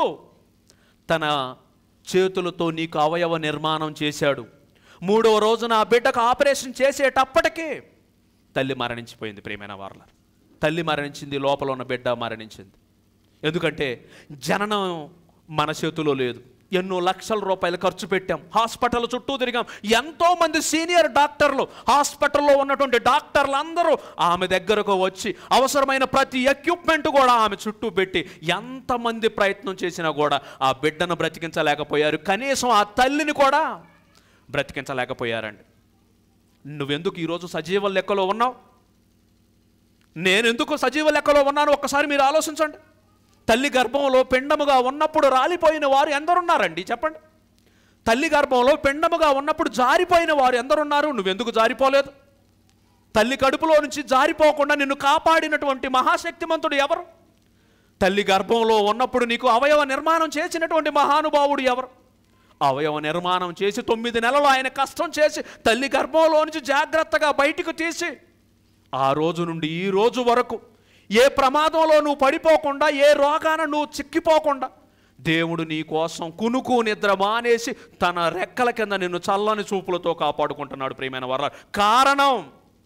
తన చేతులతో నీకు అవయవ నిర్మాణం చేశాడు మూడవ రోజున ఆ బిడ్డకు ఆపరేషన్ చేసేటప్పటికే తల్లి మరణించిపోయింది ప్రియమైన వారల తల్లి మరణించింది లోపల ఉన్న బిడ్డ మరణించింది ఎందుకంటే జననం మన చేతిలో లేదు ఎన్నో లక్షల రూపాయలు ఖర్చు పెట్టాం హాస్పిటల్ చుట్టూ తిరిగాం ఎంతో మంది సీనియర్ డాక్టర్లు హాస్పిటల్లో ఉన్నటువంటి డాక్టర్లు అందరూ ఆమె దగ్గరకు వచ్చి అవసరమైన ప్రతి ఎక్విప్మెంట్ కూడా ఆమె చుట్టూ పెట్టి ఎంతమంది ప్రయత్నం చేసినా కూడా ఆ బిడ్డను బ్రతికించలేకపోయారు కనీసం ఆ తల్లిని కూడా బ్రతికించలేకపోయారండి నువ్వెందుకు ఈరోజు సజీవ లెక్కలో ఉన్నావు నేను ఎందుకు సజీవ లెక్కలో ఉన్నాను ఒక్కసారి మీరు ఆలోచించండి తల్లి గర్భంలో పిండముగా ఉన్నప్పుడు రాలిపోయిన వారు ఎందరున్నారండి చెప్పండి తల్లి గర్భంలో పిండముగా ఉన్నప్పుడు జారిపోయిన వారు ఎందరున్నారు నువ్వెందుకు జారిపోలేదు తల్లి కడుపులో నుంచి జారిపోకుండా నిన్ను కాపాడినటువంటి మహాశక్తిమంతుడు ఎవరు తల్లి గర్భంలో ఉన్నప్పుడు నీకు అవయవ నిర్మాణం చేసినటువంటి మహానుభావుడు ఎవరు అవయవ నిర్మాణం చేసి తొమ్మిది నెలలు ఆయన కష్టం చేసి తల్లి గర్భంలో నుంచి జాగ్రత్తగా బయటికి తీసి ఆ రోజు నుండి ఈ రోజు వరకు ఏ ప్రమాదంలో నువ్వు పడిపోకుండా ఏ రోగాన నువ్వు చిక్కిపోకుండా దేవుడు నీ కోసం కునుకు నిద్ర మానేసి తన రెక్కల కింద నిన్ను చల్లని చూపులతో కాపాడుకుంటున్నాడు ప్రియమైన వర కారణం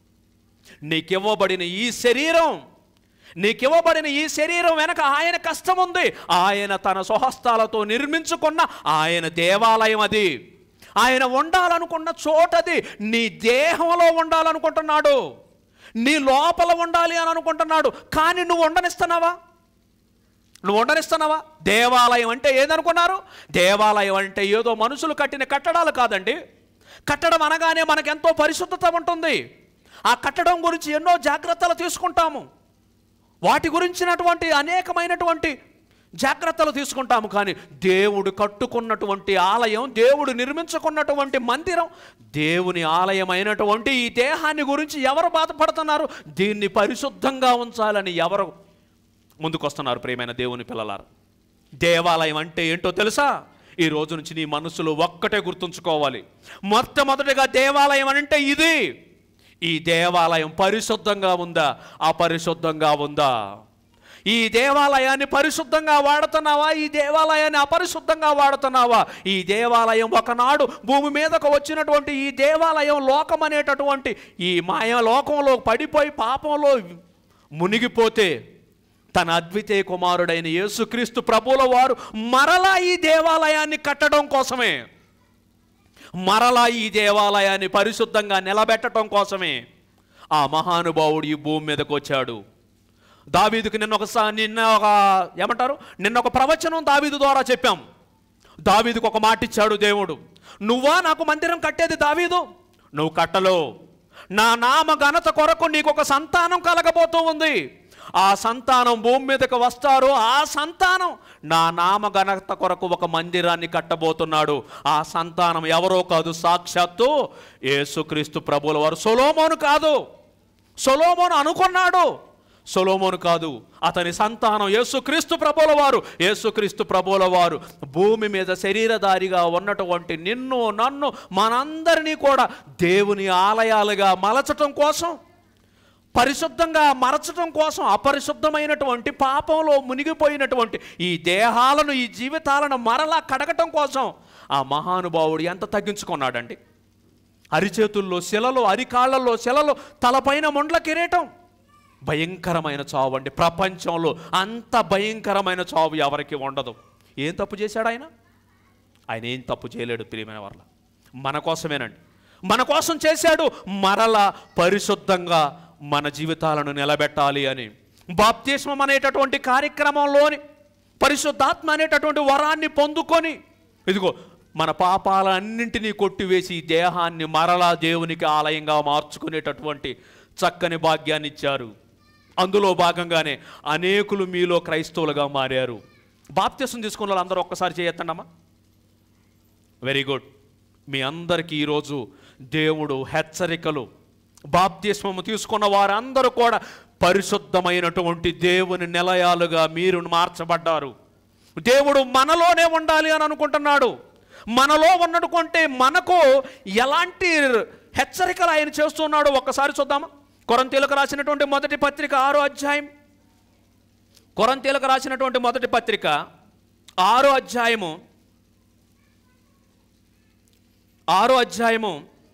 నీకివ్వబడిన ఈ శరీరం నీకివ్వబడిన ఈ శరీరం వెనక ఆయన కష్టం ఉంది ఆయన తన స్వహస్తాలతో నిర్మించుకున్న ఆయన దేవాలయం అది ఆయన ఉండాలనుకున్న చోటది నీ దేహంలో ఉండాలనుకుంటున్నాడు నీ లోపల ఉండాలి అని అనుకుంటున్నాడు కానీ నువ్వు ఉండనిస్తున్నావా నువ్వు ఉండనిస్తున్నావా దేవాలయం అంటే ఏదనుకున్నారు దేవాలయం అంటే ఏదో మనుషులు కట్టిన కట్టడాలు కాదండి కట్టడం అనగానే మనకెంతో పరిశుద్ధత ఉంటుంది ఆ కట్టడం గురించి ఎన్నో జాగ్రత్తలు తీసుకుంటాము వాటి గురించినటువంటి అనేకమైనటువంటి జాగ్రత్తలు తీసుకుంటాము కానీ దేవుడు కట్టుకున్నటువంటి ఆలయం దేవుడు నిర్మించుకున్నటువంటి మందిరం దేవుని ఆలయమైనటువంటి ఈ దేహాన్ని గురించి ఎవరు బాధపడుతున్నారు దీన్ని పరిశుద్ధంగా ఉంచాలని ఎవరు ముందుకొస్తున్నారు ప్రియమైన దేవుని పిల్లలారు దేవాలయం అంటే ఏంటో తెలుసా ఈ రోజు నుంచి నీ మనసులో ఒక్కటే గుర్తుంచుకోవాలి మొట్టమొదటిగా దేవాలయం అంటే ఇది ఈ దేవాలయం పరిశుద్ధంగా ఉందా అపరిశుద్ధంగా ఉందా ఈ దేవాలయాన్ని పరిశుద్ధంగా వాడుతున్నావా ఈ దేవాలయాన్ని అపరిశుద్ధంగా వాడుతున్నావా ఈ దేవాలయం ఒకనాడు భూమి మీదకు వచ్చినటువంటి ఈ దేవాలయం లోకం అనేటటువంటి ఈ మాయ లోకంలో పడిపోయి పాపంలో మునిగిపోతే తన అద్వితీయ కుమారుడైన యేసుక్రీస్తు ప్రభుల వారు మరలా ఈ దేవాలయాన్ని కట్టడం కోసమే మరలా ఈ దేవాలయాన్ని పరిశుద్ధంగా నిలబెట్టడం కోసమే ఆ మహానుభావుడు ఈ భూమి మీదకు వచ్చాడు దావీదుకి నిన్న ఒకసారి నిన్న ఒక ఏమంటారు నిన్న ఒక ప్రవచనం దావీదు ద్వారా చెప్పాం దావీదుకు ఒక మాట ఇచ్చాడు దేవుడు నువ్వా నాకు మందిరం కట్టేది దావీదు నువ్వు కట్టలో నా నామ ఘనత కొరకు నీకు ఒక సంతానం కలగబోతూ ఉంది ఆ సంతానం భూమి మీదకి వస్తారు ఆ సంతానం నా నామ ఘనత కొరకు ఒక మందిరాన్ని కట్టబోతున్నాడు ఆ సంతానం ఎవరో కాదు సాక్షాత్తు యేసుక్రీస్తు ప్రభుల వారు సొలోమోను కాదు సొలోమోను అనుకున్నాడు సొలోమోను కాదు అతని సంతానం యేసుక్రీస్తు ప్రభుల వారు యేసుక్రీస్తు ప్రభుల వారు భూమి మీద శరీరధారిగా ఉన్నటువంటి నిన్ను నన్ను మనందరినీ కూడా దేవుని ఆలయాలుగా మలచటం కోసం పరిశుద్ధంగా మరచటం కోసం అపరిశుద్ధమైనటువంటి పాపంలో మునిగిపోయినటువంటి ఈ దేహాలను ఈ జీవితాలను మరలా కడగటం కోసం ఆ మహానుభావుడు ఎంత తగ్గించుకున్నాడండి అరిచేతుల్లో శిలలో అరికాళ్ళల్లో శిలలో తలపైన ముండ్ల కిరీటం భయంకరమైన చావు అండి ప్రపంచంలో అంత భయంకరమైన చావు ఎవరికి ఉండదు ఏం తప్పు చేశాడు ఆయన ఆయన ఏం తప్పు చేయలేడు ప్రియమైన వాళ్ళ మన కోసమేనండి మన కోసం చేశాడు మరల పరిశుద్ధంగా మన జీవితాలను నిలబెట్టాలి అని బాప్తిస్మం అనేటటువంటి కార్యక్రమంలోని పరిశుద్ధాత్మ అనేటటువంటి వరాన్ని పొందుకొని ఇదిగో మన పాపాలన్నింటినీ కొట్టివేసి ఈ దేహాన్ని మరలా దేవునికి ఆలయంగా మార్చుకునేటటువంటి చక్కని భాగ్యాన్ని ఇచ్చారు అందులో భాగంగానే అనేకులు మీలో క్రైస్తవులుగా మారారు బాప్త్యసం తీసుకున్న వాళ్ళు అందరూ ఒక్కసారి చేయొత్తండమ్మా వెరీ గుడ్ మీ అందరికీ ఈరోజు దేవుడు హెచ్చరికలు బాప్తిస్మము తీసుకున్న వారందరూ కూడా పరిశుద్ధమైనటువంటి దేవుని నిలయాలుగా మీరు మార్చబడ్డారు దేవుడు మనలోనే ఉండాలి అని అనుకుంటున్నాడు మనలో ఉన్నటువంటి మనకు ఎలాంటి హెచ్చరికలు ఆయన చేస్తున్నాడు ఒక్కసారి చూద్దామా కొరంతీలకు రాసినటువంటి మొదటి పత్రిక ఆరో అధ్యాయం కొరంతీలకు రాసినటువంటి మొదటి పత్రిక ఆరో అధ్యాయము ఆరో అధ్యాయము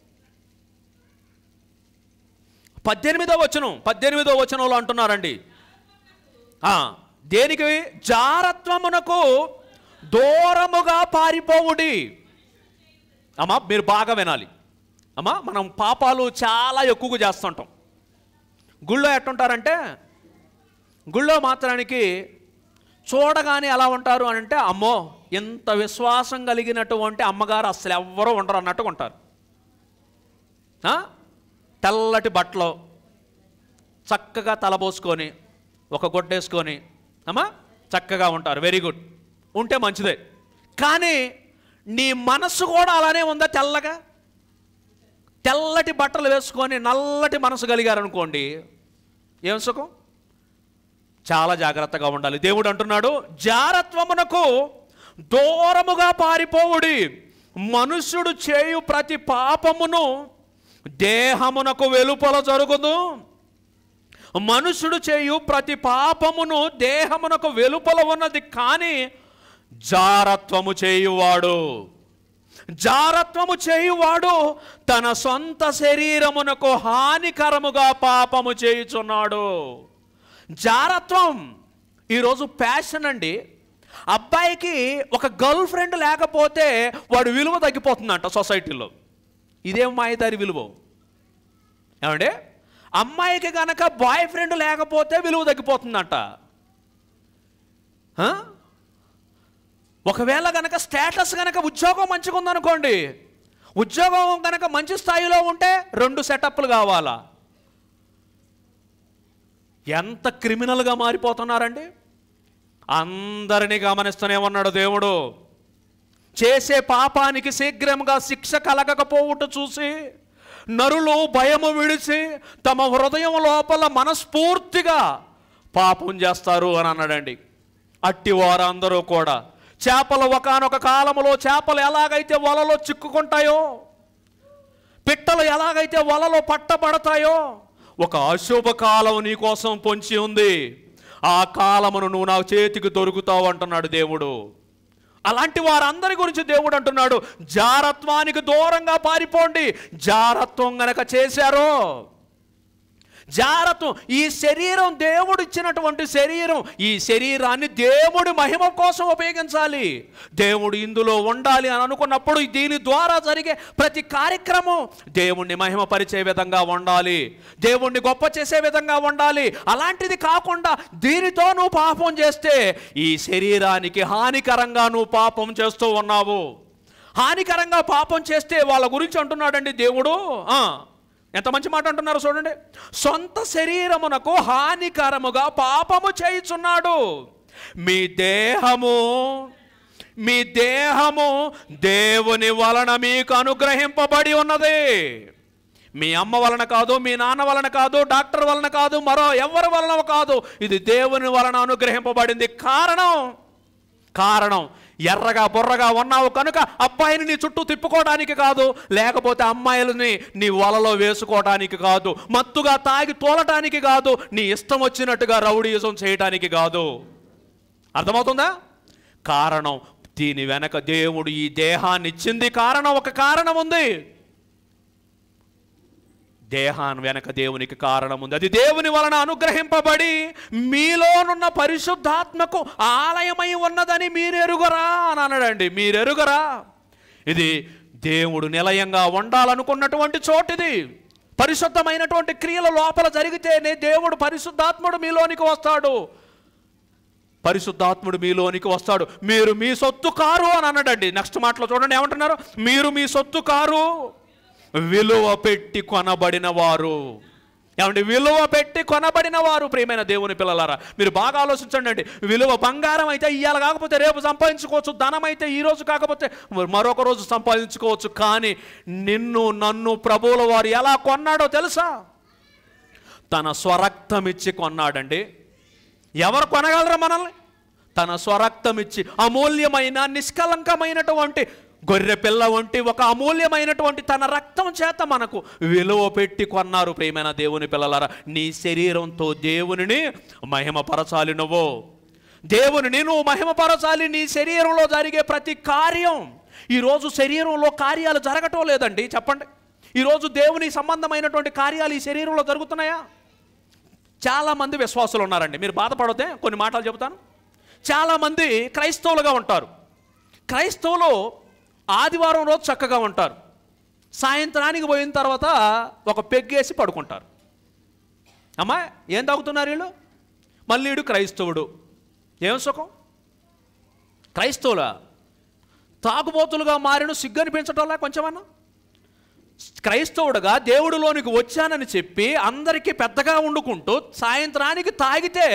పద్దెనిమిదో వచనం పద్దెనిమిదో వచనంలో అంటున్నారండి ఆ, దేనికి జారత్వమునకు దూరముగా పారిపోవుడి అమ్మా మీరు బాగా వినాలి అమ్మా మనం పాపాలు చాలా ఎక్కువగా చేస్తుంటాం గుళ్ళో ఎట్టుంటారంటే గుళ్ళో మాత్రానికి చూడగానే ఎలా ఉంటారు అని అంటే అమ్మో ఇంత విశ్వాసం కలిగినటువంటి అమ్మగారు అసలు ఎవ్వరూ ఉండరు అన్నట్టుగా ఉంటారు ఆ? తెల్లటి బట్టలు చక్కగా తలబోసుకొని ఒక గొడ్డేసుకొని అమ్మా చక్కగా ఉంటారు వెరీ గుడ్ ఉంటే మంచిదే కానీ నీ మనసు కూడా అలానే ఉందా తెల్లగా తెల్లటి బట్టలు వేసుకొని నల్లటి మనసు కలిగారనుకోండి ఏం సుఖం చాలా జాగ్రత్తగా ఉండాలి దేవుడు అంటున్నాడు జారత్వమునకు దూరముగా పారిపోవుడి మనుష్యుడు చేయు ప్రతి పాపమును దేహమునకు వెలుపల జరుగుదు మనుషుడు చేయు ప్రతి పాపమును దేహమునకు వెలుపల ఉన్నది కానీ జారత్వము చేయువాడు జారత్వము చేయువాడు తన సొంత శరీరమునకు హానికరముగా పాపము చేయుచున్నాడు జారత్వం ఈరోజు ప్యాషన్ అండి అబ్బాయికి ఒక గర్ల్ ఫ్రెండ్ లేకపోతే వాడు విలువ తగ్గిపోతుందంట సొసైటీలో ఇదేం మాయదారి విలువ ఏమండి అమ్మాయికి గనక బాయ్ ఫ్రెండ్ లేకపోతే విలువ తగ్గిపోతుందంట ఆ? ఒకవేళ గనక స్టేటస్ గనక ఉద్యోగం మంచిగా ఉందనుకోండి ఉద్యోగం గనక మంచి స్థాయిలో ఉంటే రెండు సెటప్లు కావాలా ఎంత క్రిమినల్గా మారిపోతున్నారండి అందరినీ గమనిస్తూనే ఉన్నాడు దేవుడు చేసే పాపానికి శీఘ్రంగా శిక్ష కలగకపోవుట చూసి నరులు భయము విడిచి తమ హృదయం లోపల మనస్ఫూర్తిగా పాపం చేస్తారు అని అన్నాడండి అట్టి వారందరూ కూడా చేపలు ఒకనొక కాలములో చేపలు ఎలాగైతే వలలో చిక్కుకుంటాయో పిట్టలు ఎలాగైతే వలలో పట్టబడతాయో ఒక అశుభ కాలం నీ కోసం పొంచి ఉంది ఆ కాలమును నువ్వు నా చేతికి దొరుకుతావు అంటున్నాడు దేవుడు అలాంటి వారందరి గురించి దేవుడు అంటున్నాడు జారత్వానికి దూరంగా పారిపోండి జారత్వం గనక చేశారో జారత్వం ఈ శరీరం దేవుడు ఇచ్చినటువంటి శరీరం ఈ శరీరాన్ని దేవుడి మహిమ కోసం ఉపయోగించాలి దేవుడు ఇందులో ఉండాలి అని అనుకున్నప్పుడు దీని ద్వారా జరిగే ప్రతి కార్యక్రమం దేవుణ్ణి మహిమపరిచే విధంగా ఉండాలి దేవుణ్ణి గొప్ప చేసే విధంగా ఉండాలి అలాంటిది కాకుండా దీనితో నువ్వు పాపం చేస్తే ఈ శరీరానికి హానికరంగా నువ్వు పాపం చేస్తూ ఉన్నావు హానికరంగా పాపం చేస్తే వాళ్ళ గురించి అంటున్నాడండి దేవుడు ఆ, ఎంత మంచి మాట అంటున్నారు చూడండి సొంత శరీరమునకు హానికరముగా పాపము చేయుచున్నాడు మీ దేహము మీ దేహము దేవుని వలన మీకు అనుగ్రహింపబడి ఉన్నది మీ అమ్మ వలన కాదు మీ నాన్న వలన కాదు డాక్టర్ వలన కాదు మరో ఎవరి వలన కాదు ఇది దేవుని వలన అనుగ్రహింపబడింది కారణం కారణం ఎర్రగా బుర్రగా ఉన్నావు కనుక అబ్బాయిని నీ చుట్టూ తిప్పుకోవడానికి కాదు లేకపోతే అమ్మాయిలని నీ వలలో వేసుకోవడానికి కాదు మత్తుగా తాగి తోలటానికి కాదు నీ ఇష్టం వచ్చినట్టుగా రౌడీజం చేయటానికి కాదు అర్థమవుతుందా కారణం దీని వెనక దేవుడు ఈ దేహాన్ని ఇచ్చింది కారణం ఒక కారణం ఉంది దేహాన్ని వెనక దేవునికి కారణం ఉంది అది దేవుని వలన అనుగ్రహింపబడి మీలోనున్న పరిశుద్ధాత్మకు ఆలయమై ఉన్నదని మీరెరుగరా అని అన్నాడండి మీరెరుగరా ఇది దేవుడు నిలయంగా ఉండాలనుకున్నటువంటి చోటిది పరిశుద్ధమైనటువంటి క్రియల లోపల జరిగితేనే దేవుడు పరిశుద్ధాత్ముడు మీలోనికి వస్తాడు పరిశుద్ధాత్ముడు మీలోనికి వస్తాడు మీరు మీ సొత్తు కారు అని అన్నాడండి నెక్స్ట్ మాటలో చూడండి ఏమంటున్నారు మీరు మీ సొత్తు కారు విలువ పెట్టి కొనబడిన వారు ఏమండి విలువ పెట్టి కొనబడిన వారు ప్రియమైన దేవుని పిల్లలారా మీరు బాగా ఆలోచించండి అండి విలువ బంగారం అయితే ఇవాళ కాకపోతే రేపు సంపాదించుకోవచ్చు ధనం అయితే ఈ రోజు కాకపోతే మరొక రోజు సంపాదించుకోవచ్చు కానీ నిన్ను నన్ను ప్రభువుల వారు ఎలా కొన్నాడో తెలుసా తన స్వరక్తం ఇచ్చి కొన్నాడండి ఎవరు కొనగలరా మనల్ని తన స్వరక్తం ఇచ్చి అమూల్యమైన నిష్కలంకమైనటువంటి గొర్రె పిల్ల వంటి ఒక అమూల్యమైనటువంటి తన రక్తం చేత మనకు విలువ పెట్టి కొన్నారు ప్రియమైన దేవుని పిల్లలారా నీ శరీరంతో దేవునిని మహిమపరచాలి నువ్వు దేవునిని నువ్వు మహిమపరచాలి నీ శరీరంలో జరిగే ప్రతి కార్యం ఈరోజు శరీరంలో కార్యాలు జరగటం లేదండి చెప్పండి ఈరోజు దేవుని సంబంధమైనటువంటి కార్యాలు ఈ శరీరంలో జరుగుతున్నాయా చాలామంది విశ్వాసులు ఉన్నారండి మీరు బాధపడితే కొన్ని మాటలు చెబుతాను చాలామంది క్రైస్తవులుగా ఉంటారు క్రైస్తవులు ఆదివారం రోజు చక్కగా ఉంటారు సాయంత్రానికి పోయిన తర్వాత ఒక పెగ్గేసి పడుకుంటారు అమ్మా ఏం తాగుతున్నారు వీళ్ళు మళ్ళీ వీడు క్రైస్తవుడు ఏం సుఖం క్రైస్తవులా తాగుబోతులుగా మారిన సిగ్గు అనిపించటంలా కొంచెమన్నా క్రైస్తవుడుగా దేవుడిలోనికి వచ్చానని చెప్పి అందరికీ పెద్దగా వండుకుంటూ సాయంత్రానికి తాగితే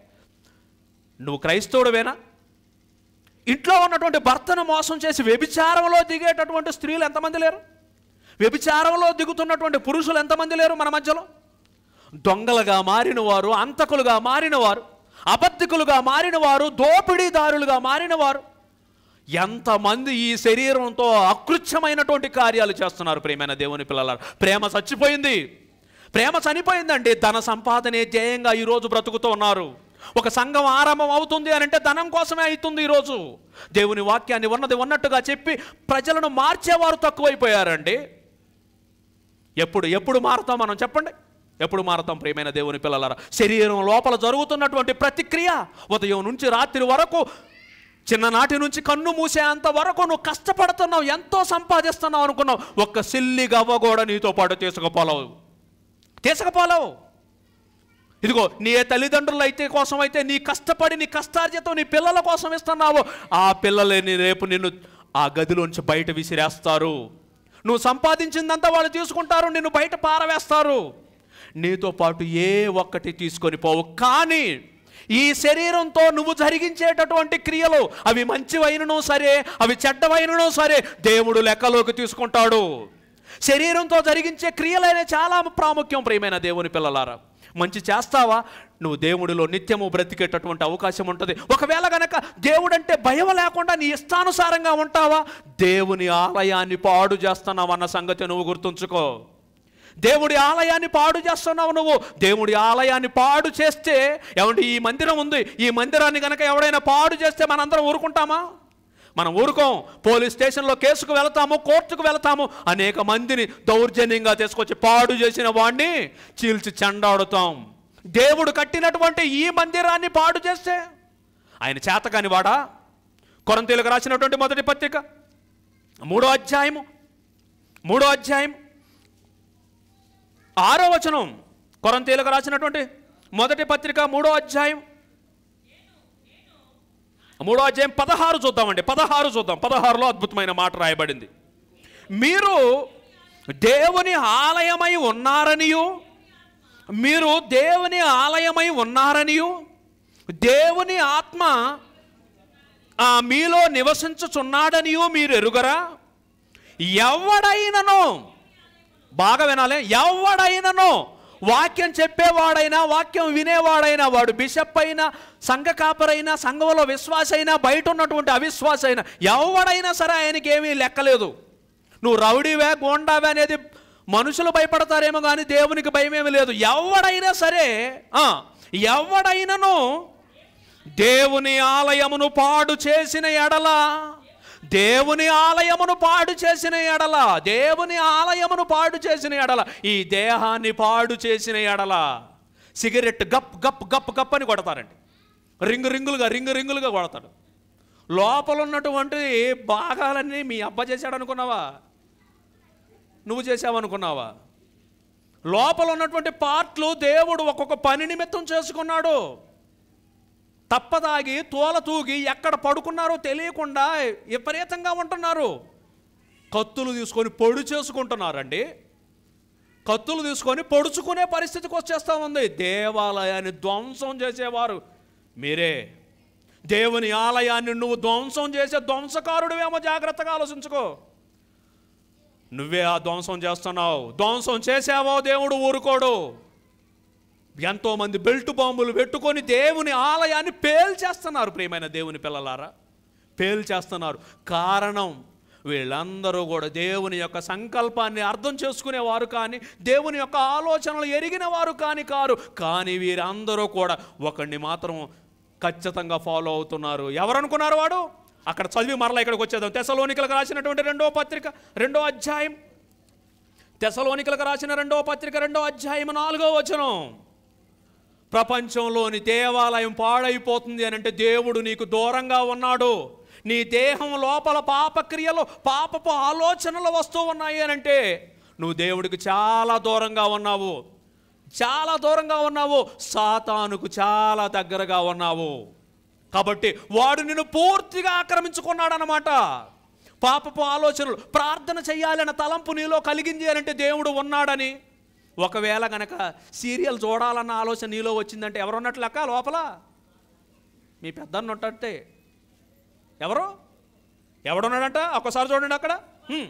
నువ్వు క్రైస్తవుడువేనా ఇంట్లో ఉన్నటువంటి భర్తను మోసం చేసి వ్యభిచారంలో దిగేటటువంటి స్త్రీలు ఎంతమంది లేరు వ్యభిచారంలో దిగుతున్నటువంటి పురుషులు ఎంతమంది లేరు మన మధ్యలో దొంగలుగా మారిన వారు అంతకులుగా మారిన వారు అబద్ధికులుగా మారిన వారు దోపిడీదారులుగా మారిన వారు ఎంతమంది ఈ శరీరంతో అకృత్యమైనటువంటి కార్యాలు చేస్తున్నారు ప్రేమైన దేవుని పిల్లల ప్రేమ చచ్చిపోయింది ప్రేమ చనిపోయిందండి ధన సంపాదనే ధ్యేయంగా ఈరోజు బ్రతుకుతూ ఉన్నారు ఒక సంఘం ఆరంభం అవుతుంది అని అంటే ధనం కోసమే అవుతుంది ఈరోజు దేవుని వాక్యాన్ని ఉన్నది ఉన్నట్టుగా చెప్పి ప్రజలను మార్చేవారు తక్కువైపోయారండి ఎప్పుడు ఎప్పుడు మారుతాం మనం చెప్పండి ఎప్పుడు మారుతాం ప్రియమైన దేవుని పిల్లలారా శరీరం లోపల జరుగుతున్నటువంటి ప్రతిక్రియ ఉదయం నుంచి రాత్రి వరకు చిన్ననాటి నుంచి కన్ను మూసేంత వరకు నువ్వు కష్టపడుతున్నావు ఎంతో సంపాదిస్తున్నావు అనుకున్నావు ఒక్క సిల్లి గవ్వ కూడా నీతో పాటు తీసుకుపోలవు తీసుకుపోలేవు ఇదిగో నీ తల్లిదండ్రులు అయితే కోసం అయితే నీ కష్టపడి నీ కష్టార్జితం నీ పిల్లల కోసం ఇస్తున్నావు ఆ పిల్లలని రేపు నిన్ను ఆ గదిలోంచి బయట విసిరేస్తారు నువ్వు సంపాదించిందంతా వాళ్ళు తీసుకుంటారు నిన్ను బయట పారవేస్తారు నీతో పాటు ఏ ఒక్కటి తీసుకొని పోవు కానీ ఈ శరీరంతో నువ్వు జరిగించేటటువంటి క్రియలు అవి మంచివైనను సరే అవి చెడ్డవైనను సరే దేవుడు లెక్కలోకి తీసుకుంటాడు శరీరంతో జరిగించే క్రియలైన చాలా ప్రాముఖ్యం ప్రియమైన దేవుని పిల్లలారా మంచి చేస్తావా నువ్వు దేవుడిలో నిత్యము బ్రతికేటటువంటి అవకాశం ఉంటుంది ఒకవేళ గనక దేవుడంటే భయం లేకుండా నీ ఇష్టానుసారంగా ఉంటావా దేవుని ఆలయాన్ని పాడు చేస్తున్నావు అన్న సంగతి నువ్వు గుర్తుంచుకో దేవుడి ఆలయాన్ని పాడు చేస్తున్నావు నువ్వు దేవుడి ఆలయాన్ని పాడు చేస్తే ఏమంటే ఈ మందిరం ఉంది ఈ మందిరాన్ని కనుక ఎవడైనా పాడు చేస్తే మనందరం ఊరుకుంటామా మనం ఊరుకోం పోలీస్ స్టేషన్లో కేసుకు వెళతాము కోర్టుకు వెళతాము అనేక మందిని దౌర్జన్యంగా తీసుకొచ్చి పాడు చేసిన వాడిని చీల్చి చెండాడుతాం దేవుడు కట్టినటువంటి ఈ మందిరాన్ని పాడు చేస్తే ఆయన చేతకాని వాడా కొరంతీలకు రాసినటువంటి మొదటి పత్రిక మూడో అధ్యాయము మూడో అధ్యాయం ఆరో వచనం కొరంతీలకు రాసినటువంటి మొదటి పత్రిక మూడో అధ్యాయం మూడో అధ్యాయం పదహారు చూద్దామండి పదహారు చూద్దాం పదహారులో అద్భుతమైన మాట రాయబడింది మీరు దేవుని ఆలయమై ఉన్నారనియు మీరు దేవుని ఆలయమై ఉన్నారనియు దేవుని ఆత్మ ఆ, మీలో నివసించుచున్నాడనియు మీరు ఎరుగరా ఎవడైనను బాగా వినాలి ఎవడైనను వాక్యం చెప్పేవాడైనా వాక్యం వినేవాడైనా వాడు బిషప్ అయినా సంఘ కాపరైనా సంఘంలో విశ్వాస అయినా బయట ఉన్నటువంటి అవిశ్వాస అయినా ఎవడైనా సరే ఆయనకి ఏమీ లెక్కలేదు నువ్వు రౌడీవే గోండావే అనేది మనుషులు భయపడతారేమో కానీ దేవునికి భయమేమి లేదు ఎవడైనా సరే ఆ, ఎవడైనను దేవుని ఆలయమును పాడు చేసిన ఎడల దేవుని ఆలయమును పాడు చేసిన ఎడల దేవుని ఆలయమును పాడు చేసిన ఎడల ఈ దేహాన్ని పాడు చేసిన ఎడల సిగరెట్ గప్ గప్ గప్ గప్ అని కొడతారండి రింగు రింగులుగా రింగు రింగులుగా కొడతాడు లోపల ఉన్నటువంటి భాగాలన్నీ మీ అబ్బ చేశాడు అనుకున్నావా నువ్వు చేసావనుకున్నావా లోపల ఉన్నటువంటి పార్ట్లు దేవుడు ఒక్కొక్క పని నిమిత్తం చేసుకున్నాడు తప్పదాగి తోల తూగి ఎక్కడ పడుకున్నారో తెలియకుండా విపరీతంగా ఉంటున్నారు కత్తులు తీసుకొని పొడి చేసుకుంటున్నారండి కత్తులు తీసుకొని పొడుచుకునే పరిస్థితికి వచ్చేస్తా ఉంది దేవాలయాన్ని ధ్వంసం చేసేవారు మీరే దేవుని ఆలయాన్ని నువ్వు ధ్వంసం చేసే ధ్వంసకారుడివేమో జాగ్రత్తగా ఆలోచించుకో నువ్వే ఆ ధ్వంసం చేస్తున్నావు ధ్వంసం చేసావో దేవుడు ఊరుకోడు ఎంతోమంది బెల్ట్ బాంబులు పెట్టుకొని దేవుని ఆలయాన్ని పేల్చేస్తున్నారు ప్రియమైన దేవుని పిల్లలారా పేల్చేస్తున్నారు కారణం వీళ్ళందరూ కూడా దేవుని యొక్క సంకల్పాన్ని అర్థం చేసుకునేవారు కానీ దేవుని యొక్క ఆలోచనలు ఎరిగిన వారు కానీ కారు కానీ వీరందరూ కూడా ఒకడిని మాత్రం ఖచ్చితంగా ఫాలో అవుతున్నారు ఎవరనుకున్నారు వాడు అక్కడ చదివి మరలా ఇక్కడికి వచ్చేద్దాం తెసలోనికలకు రాసినటువంటి రెండో పత్రిక రెండో అధ్యాయం తెసలోనికలకు రాసిన రెండో పత్రిక రెండో అధ్యాయం నాలుగో వచనం ప్రపంచంలోని దేవాలయం పాడైపోతుంది అని అంటే దేవుడు నీకు దూరంగా ఉన్నాడు నీ దేహం లోపల పాపక్రియలు పాపపు ఆలోచనలు వస్తూ ఉన్నాయి అని అంటే నువ్వు దేవుడికి చాలా దూరంగా ఉన్నావు చాలా దూరంగా ఉన్నావు సాతానుకు చాలా దగ్గరగా ఉన్నావు కాబట్టి వాడు నిన్ను పూర్తిగా ఆక్రమించుకున్నాడు అనమాట పాపపు ఆలోచనలు ప్రార్థన చేయాలన్న తలంపు నీలో కలిగింది అని అంటే దేవుడు ఉన్నాడని ఒకవేళ గనక సీరియల్ చూడాలన్న ఆలోచన నీలో వచ్చిందంటే ఎవరున్నట్లు లెక్క లోపల మీ పెద్దన్న ఉంటే ఎవరు ఎవడున్నాడంట ఒక్కసారి చూడండి అక్కడ హ్మ్.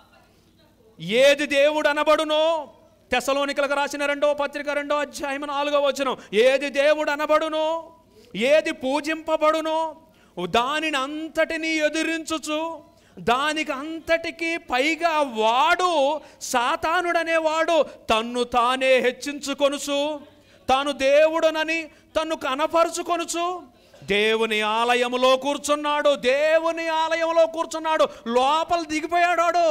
ఏది దేవుడు అనబడునో తెసలోనికలకు రాసిన రెండో పత్రిక రెండో అధ్యాయం నాలుగో వచనం ఏది దేవుడు అనబడునో ఏది పూజింపబడునో దానిని అంతటిని ఎదిరించుచు దానికి అంతటికి పైగా వాడు సాతానుడనేవాడు తన్ను తానే హెచ్చించుకొనుచు తాను దేవుడునని తన్ను కనపరుచుకొనుచు దేవుని ఆలయములో కూర్చున్నాడు దేవుని ఆలయంలో కూర్చున్నాడు లోపల దిగిపోయాడు వాడు.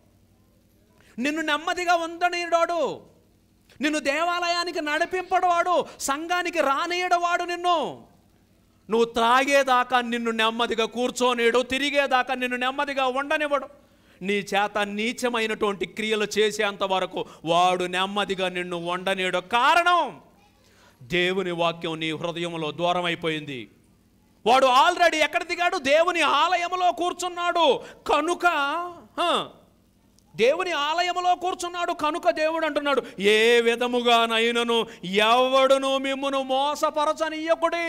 నిన్ను నెమ్మదిగా ఉందనీయడాడు నిన్ను దేవాలయానికి నడిపింపడవాడు సంఘానికి రానియడవాడు నిన్ను నువ్వు త్రాగేదాకా నిన్ను నెమ్మదిగా కూర్చోనేడు తిరిగేదాకా నిన్ను నెమ్మదిగా ఉండనివ్వడు నీ చేత నీచమైనటువంటి క్రియలు చేసేంత వరకు వాడు నెమ్మదిగా నిన్ను ఉండనేడు కారణం దేవుని వాక్యం నీ హృదయంలో దూరం అయిపోయింది వాడు ఆల్రెడీ ఎక్కడ దిగాడు దేవుని ఆలయంలో కూర్చున్నాడు కనుక హ, దేవుని ఆలయములో కూర్చున్నాడు కనుక దేవుడు అంటున్నాడు ఏ విధముగానైనను ఎవడును మిమ్మును మోసపరచనీయకుడి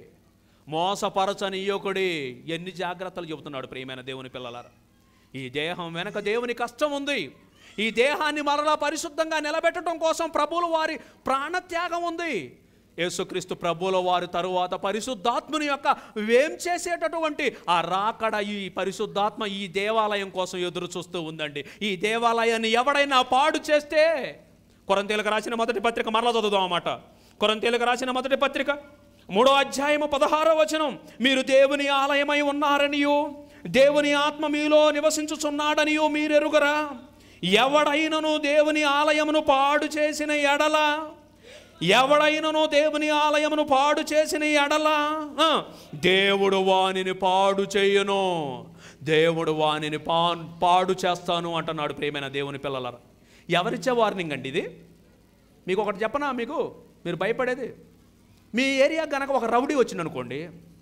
మోసపరచనీయకుడి ఎన్ని జాగ్రత్తలు చెబుతున్నాడు ప్రియమైన దేవుని పిల్లలారా ఈ దేహం వెనక దేవుని కష్టం ఉంది ఈ దేహాన్ని మరలా పరిశుద్ధంగా నిలబెట్టడం కోసం ప్రభువుల వారి ప్రాణత్యాగం ఉంది యేసుక్రీస్తు ప్రభువుల వారి తరువాత పరిశుద్ధాత్ముని యొక్క వేం చేసేటటువంటి ఆ రాకడ ఈ పరిశుద్ధాత్మ ఈ దేవాలయం కోసం ఎదురు చూస్తూ ఉందండి ఈ దేవాలయాన్ని ఎవడైనా పాడు చేస్తే కొరంతీలకు రాసిన మొదటి పత్రిక మరలా చదువుదాం అన్నమాట కొరంతీలకు రాసిన మొదటి పత్రిక మూడో అధ్యాయము పదహారో వచనం మీరు దేవుని ఆలయమై ఉన్నారనియో దేవుని ఆత్మ మీలో నివసించుచున్నాడనియో మీరెరుగరా ఎవడైనను దేవుని ఆలయమును పాడు చేసిన ఎడల ఎవడైనను దేవుని ఆలయమును పాడు చేసిన ఎడల ఆ, దేవుడు వానిని పాడు చేయను దేవుడు వానిని పా పాడు చేస్తాను అంటున్నాడు ప్రేమైన దేవుని పిల్లలరా ఎవరిచ్చే వార్నింగ్ అండి ఇది మీకు ఒకటి చెప్పనా మీకు మీరు భయపడేది మీ ఏరియా కనుక ఒక రౌడీ వచ్చింది అనుకోండి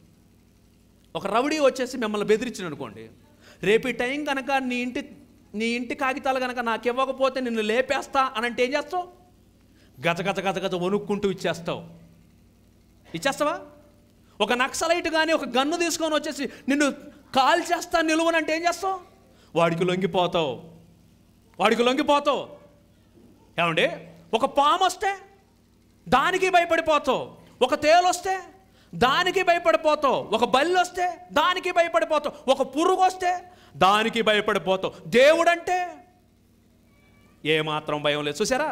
ఒక రౌడీ వచ్చేసి మిమ్మల్ని బెదిరించింది అనుకోండి రేపు ఈ టైం కనుక నీ ఇంటి నీ ఇంటి కాగితాలు కనుక నాకు ఇవ్వకపోతే నిన్ను లేపేస్తా అని అంటే ఏం చేస్తావు గజ గజ గజ గజ వణుక్కుంటూ ఇచ్చేస్తావు ఇచ్చేస్తావా ఒక నక్సలైట్ కానీ ఒక గన్ను తీసుకొని వచ్చేసి నిన్ను కాల్ చేస్తా నిలువనంటే ఏం చేస్తావు వాడికి లొంగిపోతావు వాడికి లొంగిపోతావు ఏమండి ఒక పాము వస్తే దానికి భయపడిపోతావు ఒక తేలు వస్తే దానికి భయపడిపోతావు ఒక బల్లి వస్తే దానికి భయపడిపోతావు ఒక పురుగు వస్తే దానికి భయపడిపోతావు దేవుడంటే ఏమాత్రం భయం లేదు చూసారా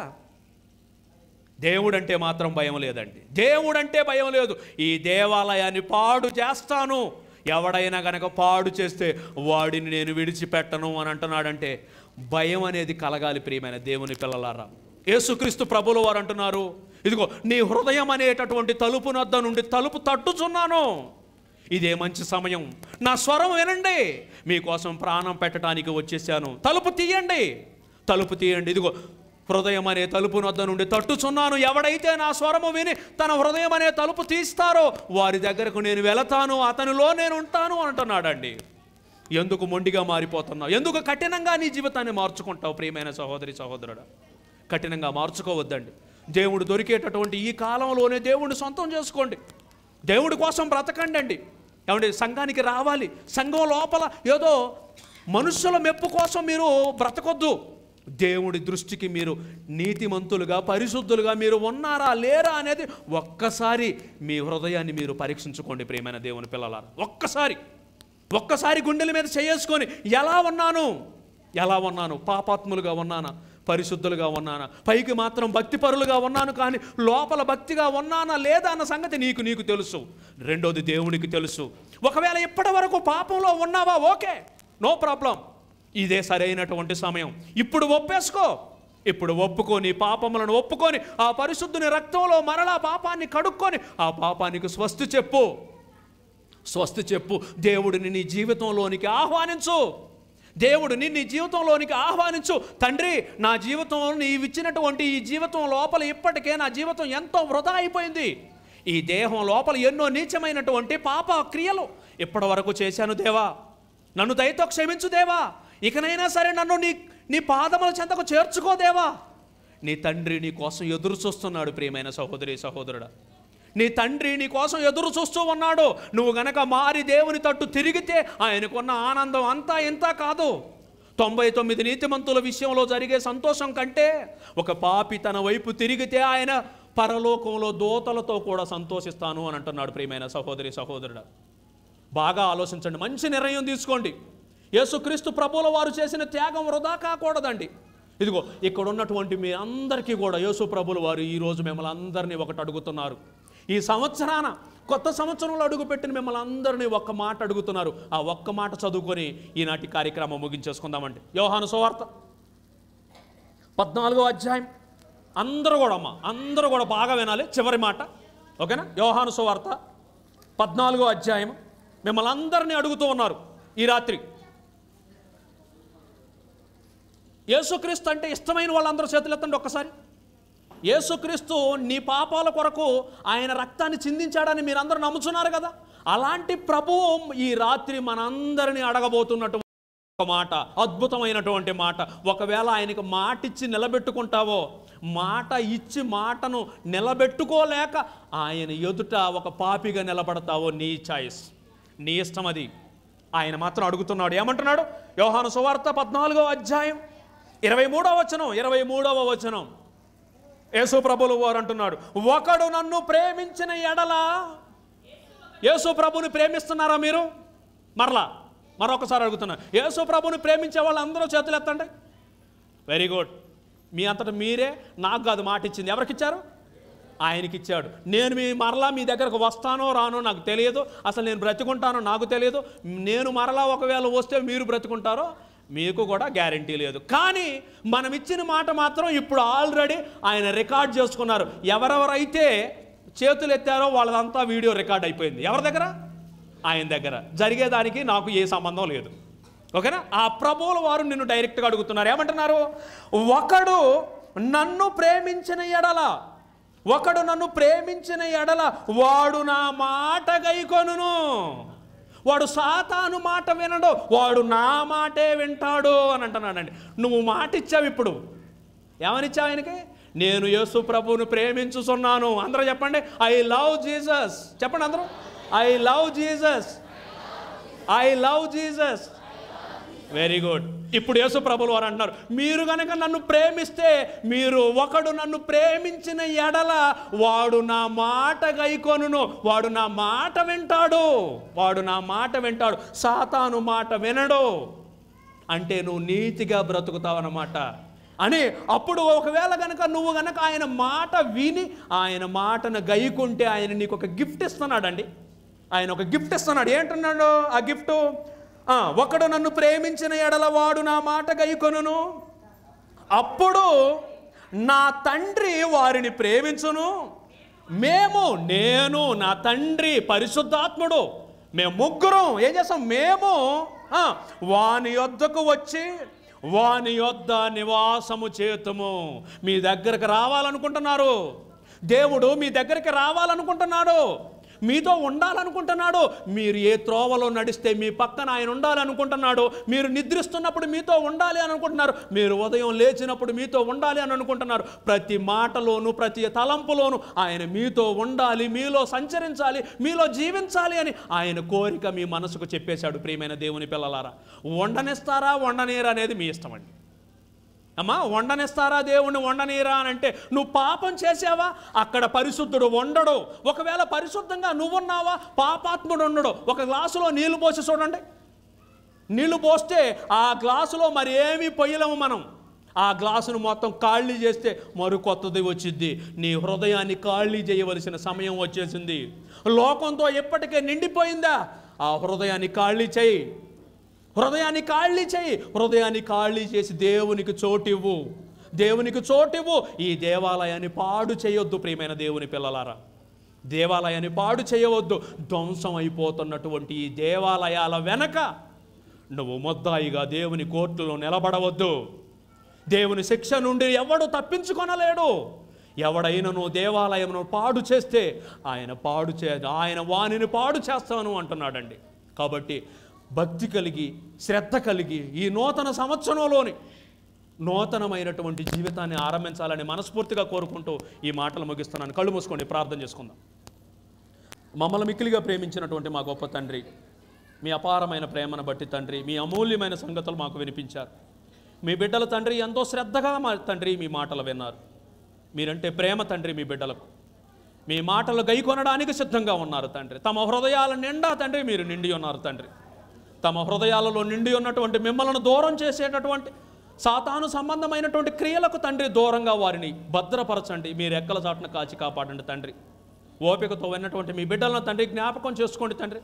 దేవుడంటే మాత్రం భయం లేదండి దేవుడంటే భయం లేదు ఈ దేవాలయాన్ని పాడు చేస్తాను ఎవడైనా గనక పాడు చేస్తే వాడిని నేను విడిచిపెట్టను అని అంటున్నాడంటే భయం అనేది కలగాలి ప్రియమైన దేవుని పిల్లలారా యేసుక్రీస్తు ప్రభుల వారు అంటున్నారు ఇదిగో నీ హృదయం అనేటటువంటి తలుపు నద్ద నుండి తలుపు తట్టుచున్నాను ఇదే మంచి సమయం నా స్వరం వినండి మీకోసం ప్రాణం పెట్టడానికి వచ్చేసాను తలుపు తీయండి తలుపు తీయండి ఇదిగో హృదయం అనే తలుపు నొద్ద నుండి తట్టుచున్నాను ఎవడైతే నా స్వరము విని తన హృదయం అనే తలుపు తీస్తారో వారి దగ్గరకు నేను వెళతాను అతనిలో నేను ఉంటాను అంటున్నాడండి ఎందుకు మొండిగా మారిపోతున్నావు ఎందుకు కఠినంగా నీ జీవితాన్ని మార్చుకుంటావు ప్రియమైన సహోదరి సహోదరుడు కఠినంగా మార్చుకోవద్దండి దేవుడు దొరికేటటువంటి ఈ కాలంలోనే దేవుడిని సొంతం చేసుకోండి దేవుడి కోసం బ్రతకండి అండి ఏమండి సంఘానికి రావాలి సంఘం లోపల ఏదో మనుషుల మెప్పు కోసం మీరు బ్రతకొద్దు దేవుడి దృష్టికి మీరు నీతిమంతులుగా పరిశుద్ధులుగా మీరు ఉన్నారా లేరా అనేది ఒక్కసారి మీ హృదయాన్ని మీరు పరీక్షించుకోండి ప్రియమైన దేవుని పిల్లలారా ఒక్కసారి ఒక్కసారి గుండెల మీద చేసుకొని ఎలా ఉన్నాను ఎలా ఉన్నాను పాపాత్ములుగా ఉన్నానా పరిశుద్ధులుగా ఉన్నానా పైకి మాత్రం భక్తిపరులుగా ఉన్నాను కానీ లోపల భక్తిగా ఉన్నానా లేదా అన్న సంగతి నీకు నీకు తెలుసు రెండోది దేవునికి తెలుసు ఒకవేళ ఇప్పటి వరకు పాపంలో ఉన్నావా ఓకే నో ప్రాబ్లం ఇదే సరైనటువంటి సమయం ఇప్పుడు ఒప్పేసుకో ఇప్పుడు ఒప్పుకొని పాపములను ఒప్పుకొని ఆ పరిశుద్ధుని రక్తంలో మరలా పాపాన్ని కడుక్కొని ఆ పాపానికి స్వస్తి చెప్పు స్వస్తి చెప్పు దేవుడిని నీ జీవితంలోనికి ఆహ్వానించు దేవుడిని నీ జీవితంలోనికి ఆహ్వానించు తండ్రి నా జీవితంలో నీవు ఇచ్చినటువంటి ఈ జీవితం లోపల ఇప్పటికే నా జీవితం ఎంతో వృధా అయిపోయింది ఈ దేహం లోపల ఎన్నో నీచమైనటువంటి పాప క్రియలు ఇప్పటి వరకు చేశాను దేవా నన్ను దయతో క్షమించు దేవా ఇకనైనా సరే నన్ను నీ నీ పాదముల చెంతకు చేర్చుకో దేవా నీ తండ్రి నీ కోసం ఎదురు చూస్తున్నాడు ప్రియమైన సహోదరి సహోదరుడా నీ తండ్రి నీ కోసం ఎదురు చూస్తూ ఉన్నాడు నువ్వు గనక మారి దేవుని తట్టు తిరిగితే ఆయనకున్న ఆనందం అంతా ఇంత కాదు తొంభై తొమ్మిది నీతిమంతుల విషయంలో జరిగే సంతోషం కంటే ఒక పాపి తన వైపు తిరిగితే ఆయన పరలోకంలో దోతలతో కూడా సంతోషిస్తాను అని అంటున్నాడు ప్రియమైన సహోదరి సహోదరుడు బాగా ఆలోచించండి మంచి నిర్ణయం తీసుకోండి యేసుక్రీస్తు ప్రభువుల వారు చేసిన త్యాగం వృధా కాకూడదండి ఇదిగో ఇక్కడ ఉన్నటువంటి మీ అందరికీ కూడా యేసు ప్రభుల వారు ఈరోజు మిమ్మల్ని అందరినీ ఒకటి అడుగుతున్నారు ఈ సంవత్సరాన కొత్త సంవత్సరంలో అడుగుపెట్టిన మిమ్మల్ని అందరినీ ఒక్క మాట అడుగుతున్నారు ఆ ఒక్క మాట చదువుకొని ఈనాటి కార్యక్రమం ముగించేసుకుందామండి యోహాను సువార్త పద్నాలుగో అధ్యాయం అందరూ కూడా అమ్మ అందరూ కూడా బాగా వినాలి చివరి మాట ఓకేనా యోహాను సువార్త పద్నాలుగో అధ్యాయం మిమ్మల్ని అందరినీ అడుగుతూ ఉన్నారు ఈ రాత్రి యేసుక్రీస్తు అంటే ఇష్టమైన వాళ్ళందరూ చేతులు ఎత్తండి ఒక్కసారి యేసుక్రీస్తు నీ పాపాల కొరకు ఆయన రక్తాన్ని చిందించాడని మీరందరూ నమ్ముతున్నారు కదా అలాంటి ప్రభువు ఈ రాత్రి మనందరినీ అడగబోతున్నటువంటి ఒక మాట అద్భుతమైనటువంటి మాట ఒకవేళ ఆయనకు మాట ఇచ్చి నిలబెట్టుకుంటావో మాట ఇచ్చి మాటను నిలబెట్టుకోలేక ఆయన ఎదుట ఒక పాపిగా నిలబడతావో నీ చాయిస్ నీ ఇష్టం అది ఆయన మాత్రం అడుగుతున్నాడు ఏమంటున్నాడు యోహాను సువార్త పద్నాలుగో అధ్యాయం ఇరవై మూడవ వచనం ఇరవై మూడవ వచనం యేసు ప్రభులు వారు అంటున్నాడు ఒకడు నన్ను ప్రేమించిన ఎడల యేసు ప్రభుని ప్రేమిస్తున్నారా మీరు మరలా మరొకసారి అడుగుతున్నా యేసు ప్రభుని ప్రేమించే వాళ్ళు అందరూ చేతులు ఎత్తండి వెరీ గుడ్ మీ అంతటా మీరే నాకు కాదు మాట ఇచ్చింది ఎవరికి ఇచ్చారు ఆయనకి ఇచ్చాడు నేను మీ మరలా మీ దగ్గరకు వస్తానో రానో నాకు తెలియదు అసలు నేను బ్రతుకుంటానో నాకు తెలియదు నేను మరలా ఒకవేళ వస్తే మీరు బ్రతుకుంటారో మీకు కూడా గ్యారంటీ లేదు కానీ మనం ఇచ్చిన మాట మాత్రం ఇప్పుడు ఆల్రెడీ ఆయన రికార్డ్ చేసుకున్నారు ఎవరెవరైతే చేతులు ఎత్తారో వాళ్ళదంతా వీడియో రికార్డ్ అయిపోయింది ఎవరి దగ్గర ఆయన దగ్గర జరిగేదానికి నాకు ఏ సంబంధం లేదు ఓకేనా ఆ ప్రభువుల వారు నిన్ను డైరెక్ట్గా అడుగుతున్నారు ఏమంటున్నారు ఒకడు నన్ను ప్రేమించిన ఎడల ఒకడు నన్ను ప్రేమించిన ఎడల వాడు నా మాట గైకొనును వాడు సాతాను మాట వినడు వాడు నా మాటే వింటాడు అని అంటున్నాడండి నువ్వు మాట ఇచ్చావు ఇప్పుడు ఏమనిచ్చావు ఆయనకి నేను యేసు ప్రభువును ప్రేమించుతున్నాను అందరూ చెప్పండి ఐ లవ్ జీసస్ చెప్పండి అందరూ I love Jesus I love Jesus very good ఇప్పుడు యేసు ప్రభులు వారు అంటున్నారు మీరు కనుక నన్ను ప్రేమిస్తే మీరు ఒకడు నన్ను ప్రేమించిన ఎడల వాడు నా మాట గైకొనును వాడు నా మాట వింటాడు వాడు నా మాట వింటాడు సాతాను మాట వినడు అంటే నువ్వు నీతిగా బ్రతుకుతావన్నమాట అని అప్పుడు ఒకవేళ కనుక నువ్వు కనుక ఆయన మాట విని ఆయన మాటను గైకుంటే ఆయన నీకు ఒక గిఫ్ట్ ఇస్తున్నాడండి ఆయన ఒక గిఫ్ట్ ఇస్తున్నాడు ఏంటున్నాడు ఆ గిఫ్ట్ ఆ, ఒకడు నన్ను ప్రేమించిన ఎడల వాడు నా మాట గైకొనును అప్పుడు నా తండ్రి వారిని ప్రేమించును మేము నేను నా తండ్రి పరిశుద్ధాత్ముడు మేము ముగ్గురం ఏం చేస్తాం మేము ఆ, వాని యొద్దకు వచ్చి వాని యొద్ద నివాసము చేతుము మీ దగ్గరకు రావాలనుకుంటున్నారు దేవుడు మీ దగ్గరికి రావాలనుకుంటున్నాడు మీతో ఉండాలనుకుంటున్నాడు మీరు ఏ త్రోవలో నడిస్తే మీ పక్కన ఆయన ఉండాలనుకుంటున్నాడు మీరు నిద్రిస్తున్నప్పుడు మీతో ఉండాలి అని అనుకుంటున్నారు మీరు ఉదయం లేచినప్పుడు మీతో ఉండాలి అని అనుకుంటున్నారు ప్రతి మాటలోను ప్రతి తలంపులోను ఆయన మీతో ఉండాలి మీలో సంచరించాలి మీలో జీవించాలి అని ఆయన కోరిక మీ మనసుకు చెప్పేశాడు ప్రియమైన దేవుని పిల్లలారా వండనిస్తారా వండనీరా అనేది మీ ఇష్టం అండి అమ్మా వండనిస్తారా దేవుణ్ణి వండనీరా అని అంటే నువ్వు పాపం చేసావా అక్కడ పరిశుద్ధుడు వండడు ఒకవేళ పరిశుద్ధంగా నువ్వున్నావా పాపాత్ముడు ఉండడు ఒక గ్లాసులో నీళ్లు పోసి చూడండి నీళ్లు పోస్తే ఆ గ్లాసులో మరి ఏమీ పొయ్యలేము మనం ఆ గ్లాసును మొత్తం ఖాళీ చేస్తే మరి కొత్తది వచ్చింది నీ హృదయాన్ని ఖాళీ చేయవలసిన సమయం వచ్చేసింది లోకంతో ఎప్పటికే నిండిపోయిందా ఆ హృదయాన్ని ఖాళీ చేయి హృదయాన్ని ఖాళీ చేయి హృదయాన్ని ఖాళీ చేసి దేవునికి చోటివ్వు దేవునికి చోటివ్వు ఈ దేవాలయాన్ని పాడు చేయొద్దు ప్రియమైన దేవుని పిల్లలారా దేవాలయాన్ని పాడు చేయవద్దు ధ్వంసం అయిపోతున్నటువంటి ఈ దేవాలయాల వెనక నువ్వు ముద్దాయిగా దేవుని కోర్టులో నిలబడవద్దు దేవుని శిక్ష నుండి ఎవడు తప్పించుకొనలేడు ఎవడైనను దేవాలయమును పాడు చేస్తే ఆయన పాడు చే ఆయన వానిని పాడు చేస్తాను అంటున్నాడండి కాబట్టి భక్తి కలిగి శ్రద్ధ కలిగి ఈ నూతన సంవత్సరంలోని నూతనమైనటువంటి జీవితాన్ని ఆరంభించాలని మనస్ఫూర్తిగా కోరుకుంటూ ఈ మాటలు ముగిస్తున్నాను కళ్ళు మూసుకోండి ప్రార్థన చేసుకుందాం మమ్మల్ని మిక్కిలిగా ప్రేమించినటువంటి మా గొప్ప తండ్రి మీ అపారమైన ప్రేమను బట్టి తండ్రి మీ అమూల్యమైన సంగతులు మాకు వినిపించారు మీ బిడ్డల తండ్రి ఎంతో శ్రద్ధగా మా తండ్రి మీ మాటలు విన్నారు మీరంటే ప్రేమ తండ్రి మీ బిడ్డలకు మీ మాటలు గైకొనడానికి సిద్ధంగా ఉన్నారు తండ్రి తమ హృదయాల నిండా తండ్రి మీరు నిండి ఉన్నారు తండ్రి తమ హృదయాలలో నిండి ఉన్నటువంటి మిమ్మల్ని దూరం చేసేటటువంటి సాతాను సంబంధమైనటువంటి క్రియలకు తండ్రి దూరంగా వారిని భద్రపరచండి మీరు ఎక్కల చాటున కాచి కాపాడండి తండ్రి ఓపికతో విన్నటువంటి మీ బిడ్డలను తండ్రి జ్ఞాపకం చేసుకోండి తండ్రి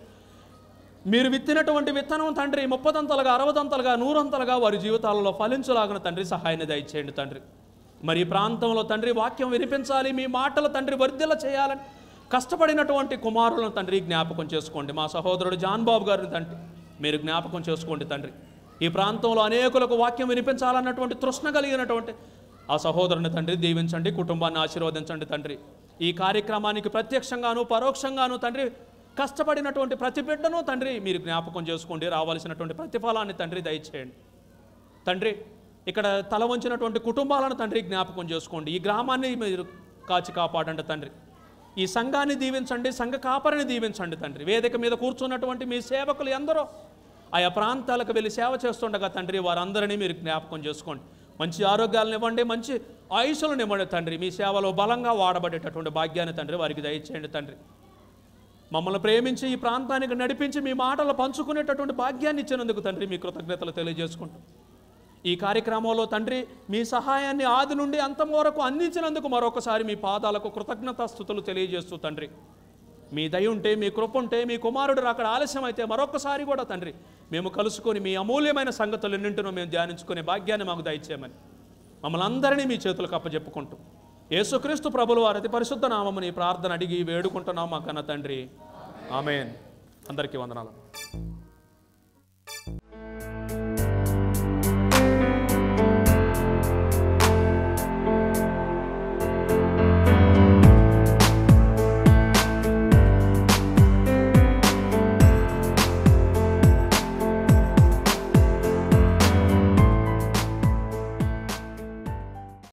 మీరు విత్తినటువంటి విత్తనం తండ్రి ముప్పదంతలుగా అరవదంతలుగా నూరంతలుగా వారి జీవితాలలో ఫలించలాగిన తండ్రి సహాయాన్ని దయచేయండి తండ్రి మరి ఈ ప్రాంతంలో తండ్రి వాక్యం వినిపించాలి మీ మాటలు తండ్రి వర్ధిల్ల చేయాలని కష్టపడినటువంటి కుమారులను తండ్రి జ్ఞాపకం చేసుకోండి మా సహోదరుడు జాన్ బాబు గారిని తండ్రి మీరు జ్ఞాపకం చేసుకోండి తండ్రి ఈ ప్రాంతంలో అనేకులకు వాక్యం వినిపించాలన్నటువంటి తృష్ణ కలిగినటువంటి ఆ సహోదరుని తండ్రి దీవించండి కుటుంబాన్ని ఆశీర్వదించండి తండ్రి ఈ కార్యక్రమానికి ప్రత్యక్షంగాను పరోక్షంగాను తండ్రి కష్టపడినటువంటి ప్రతి బిడ్డను తండ్రి మీరు జ్ఞాపకం చేసుకోండి రావాల్సినటువంటి ప్రతిఫలాన్ని తండ్రి దయచేయండి తండ్రి ఇక్కడ తల వంచినటువంటి కుటుంబాలను తండ్రి జ్ఞాపకం చేసుకోండి ఈ గ్రామాన్ని మీరు కాచి కాపాడండి తండ్రి ఈ సంఘాన్ని దీవించండి సంఘ కాపరిని దీవించండి తండ్రి వేదిక మీద కూర్చున్నటువంటి మీ సేవకులు ఎందరో ఆయా ప్రాంతాలకు వెళ్ళి సేవ చేస్తుండగా తండ్రి వారందరినీ మీరు జ్ఞాపకం చేసుకోండి మంచి ఆరోగ్యాలను ఇవ్వండి మంచి ఆయుషులను ఇవ్వండి తండ్రి మీ సేవలో బలంగా వాడబడేటటువంటి భాగ్యాన్ని తండ్రి వారికి దయచేయండి తండ్రి మమ్మల్ని ప్రేమించి ఈ ప్రాంతానికి నడిపించి మీ మాటలు పంచుకునేటటువంటి భాగ్యాన్ని ఇచ్చినందుకు తండ్రి మీ కృతజ్ఞతలు తెలియజేసుకుంటాం ఈ కార్యక్రమంలో తండ్రి మీ సహాయాన్ని ఆది నుండి అంతం వరకు అందించినందుకు మరొకసారి మీ పాదాలకు కృతజ్ఞతాస్థుతులు తెలియజేస్తూ తండ్రి మీ దయ ఉంటే మీ కృప ఉంటే మీ కుమారుడు అక్కడ ఆలస్యం అయితే మరొకసారి కూడా తండ్రి మేము కలుసుకొని మీ అమూల్యమైన సంగతులన్నింటినూ మేము ధ్యానించుకునే భాగ్యాన్ని మాకు దయచేయమని మమ్మల్ని అందరినీ మీ చేతులకు అప్పచెప్పుకుంటూ యేసుక్రీస్తు ప్రభులు వారి అతి పరిశుద్ధ నామముని ప్రార్థన అడిగి వేడుకుంటున్నాం మా కన్న తండ్రి ఆమెన్ అందరికీ వందనాలు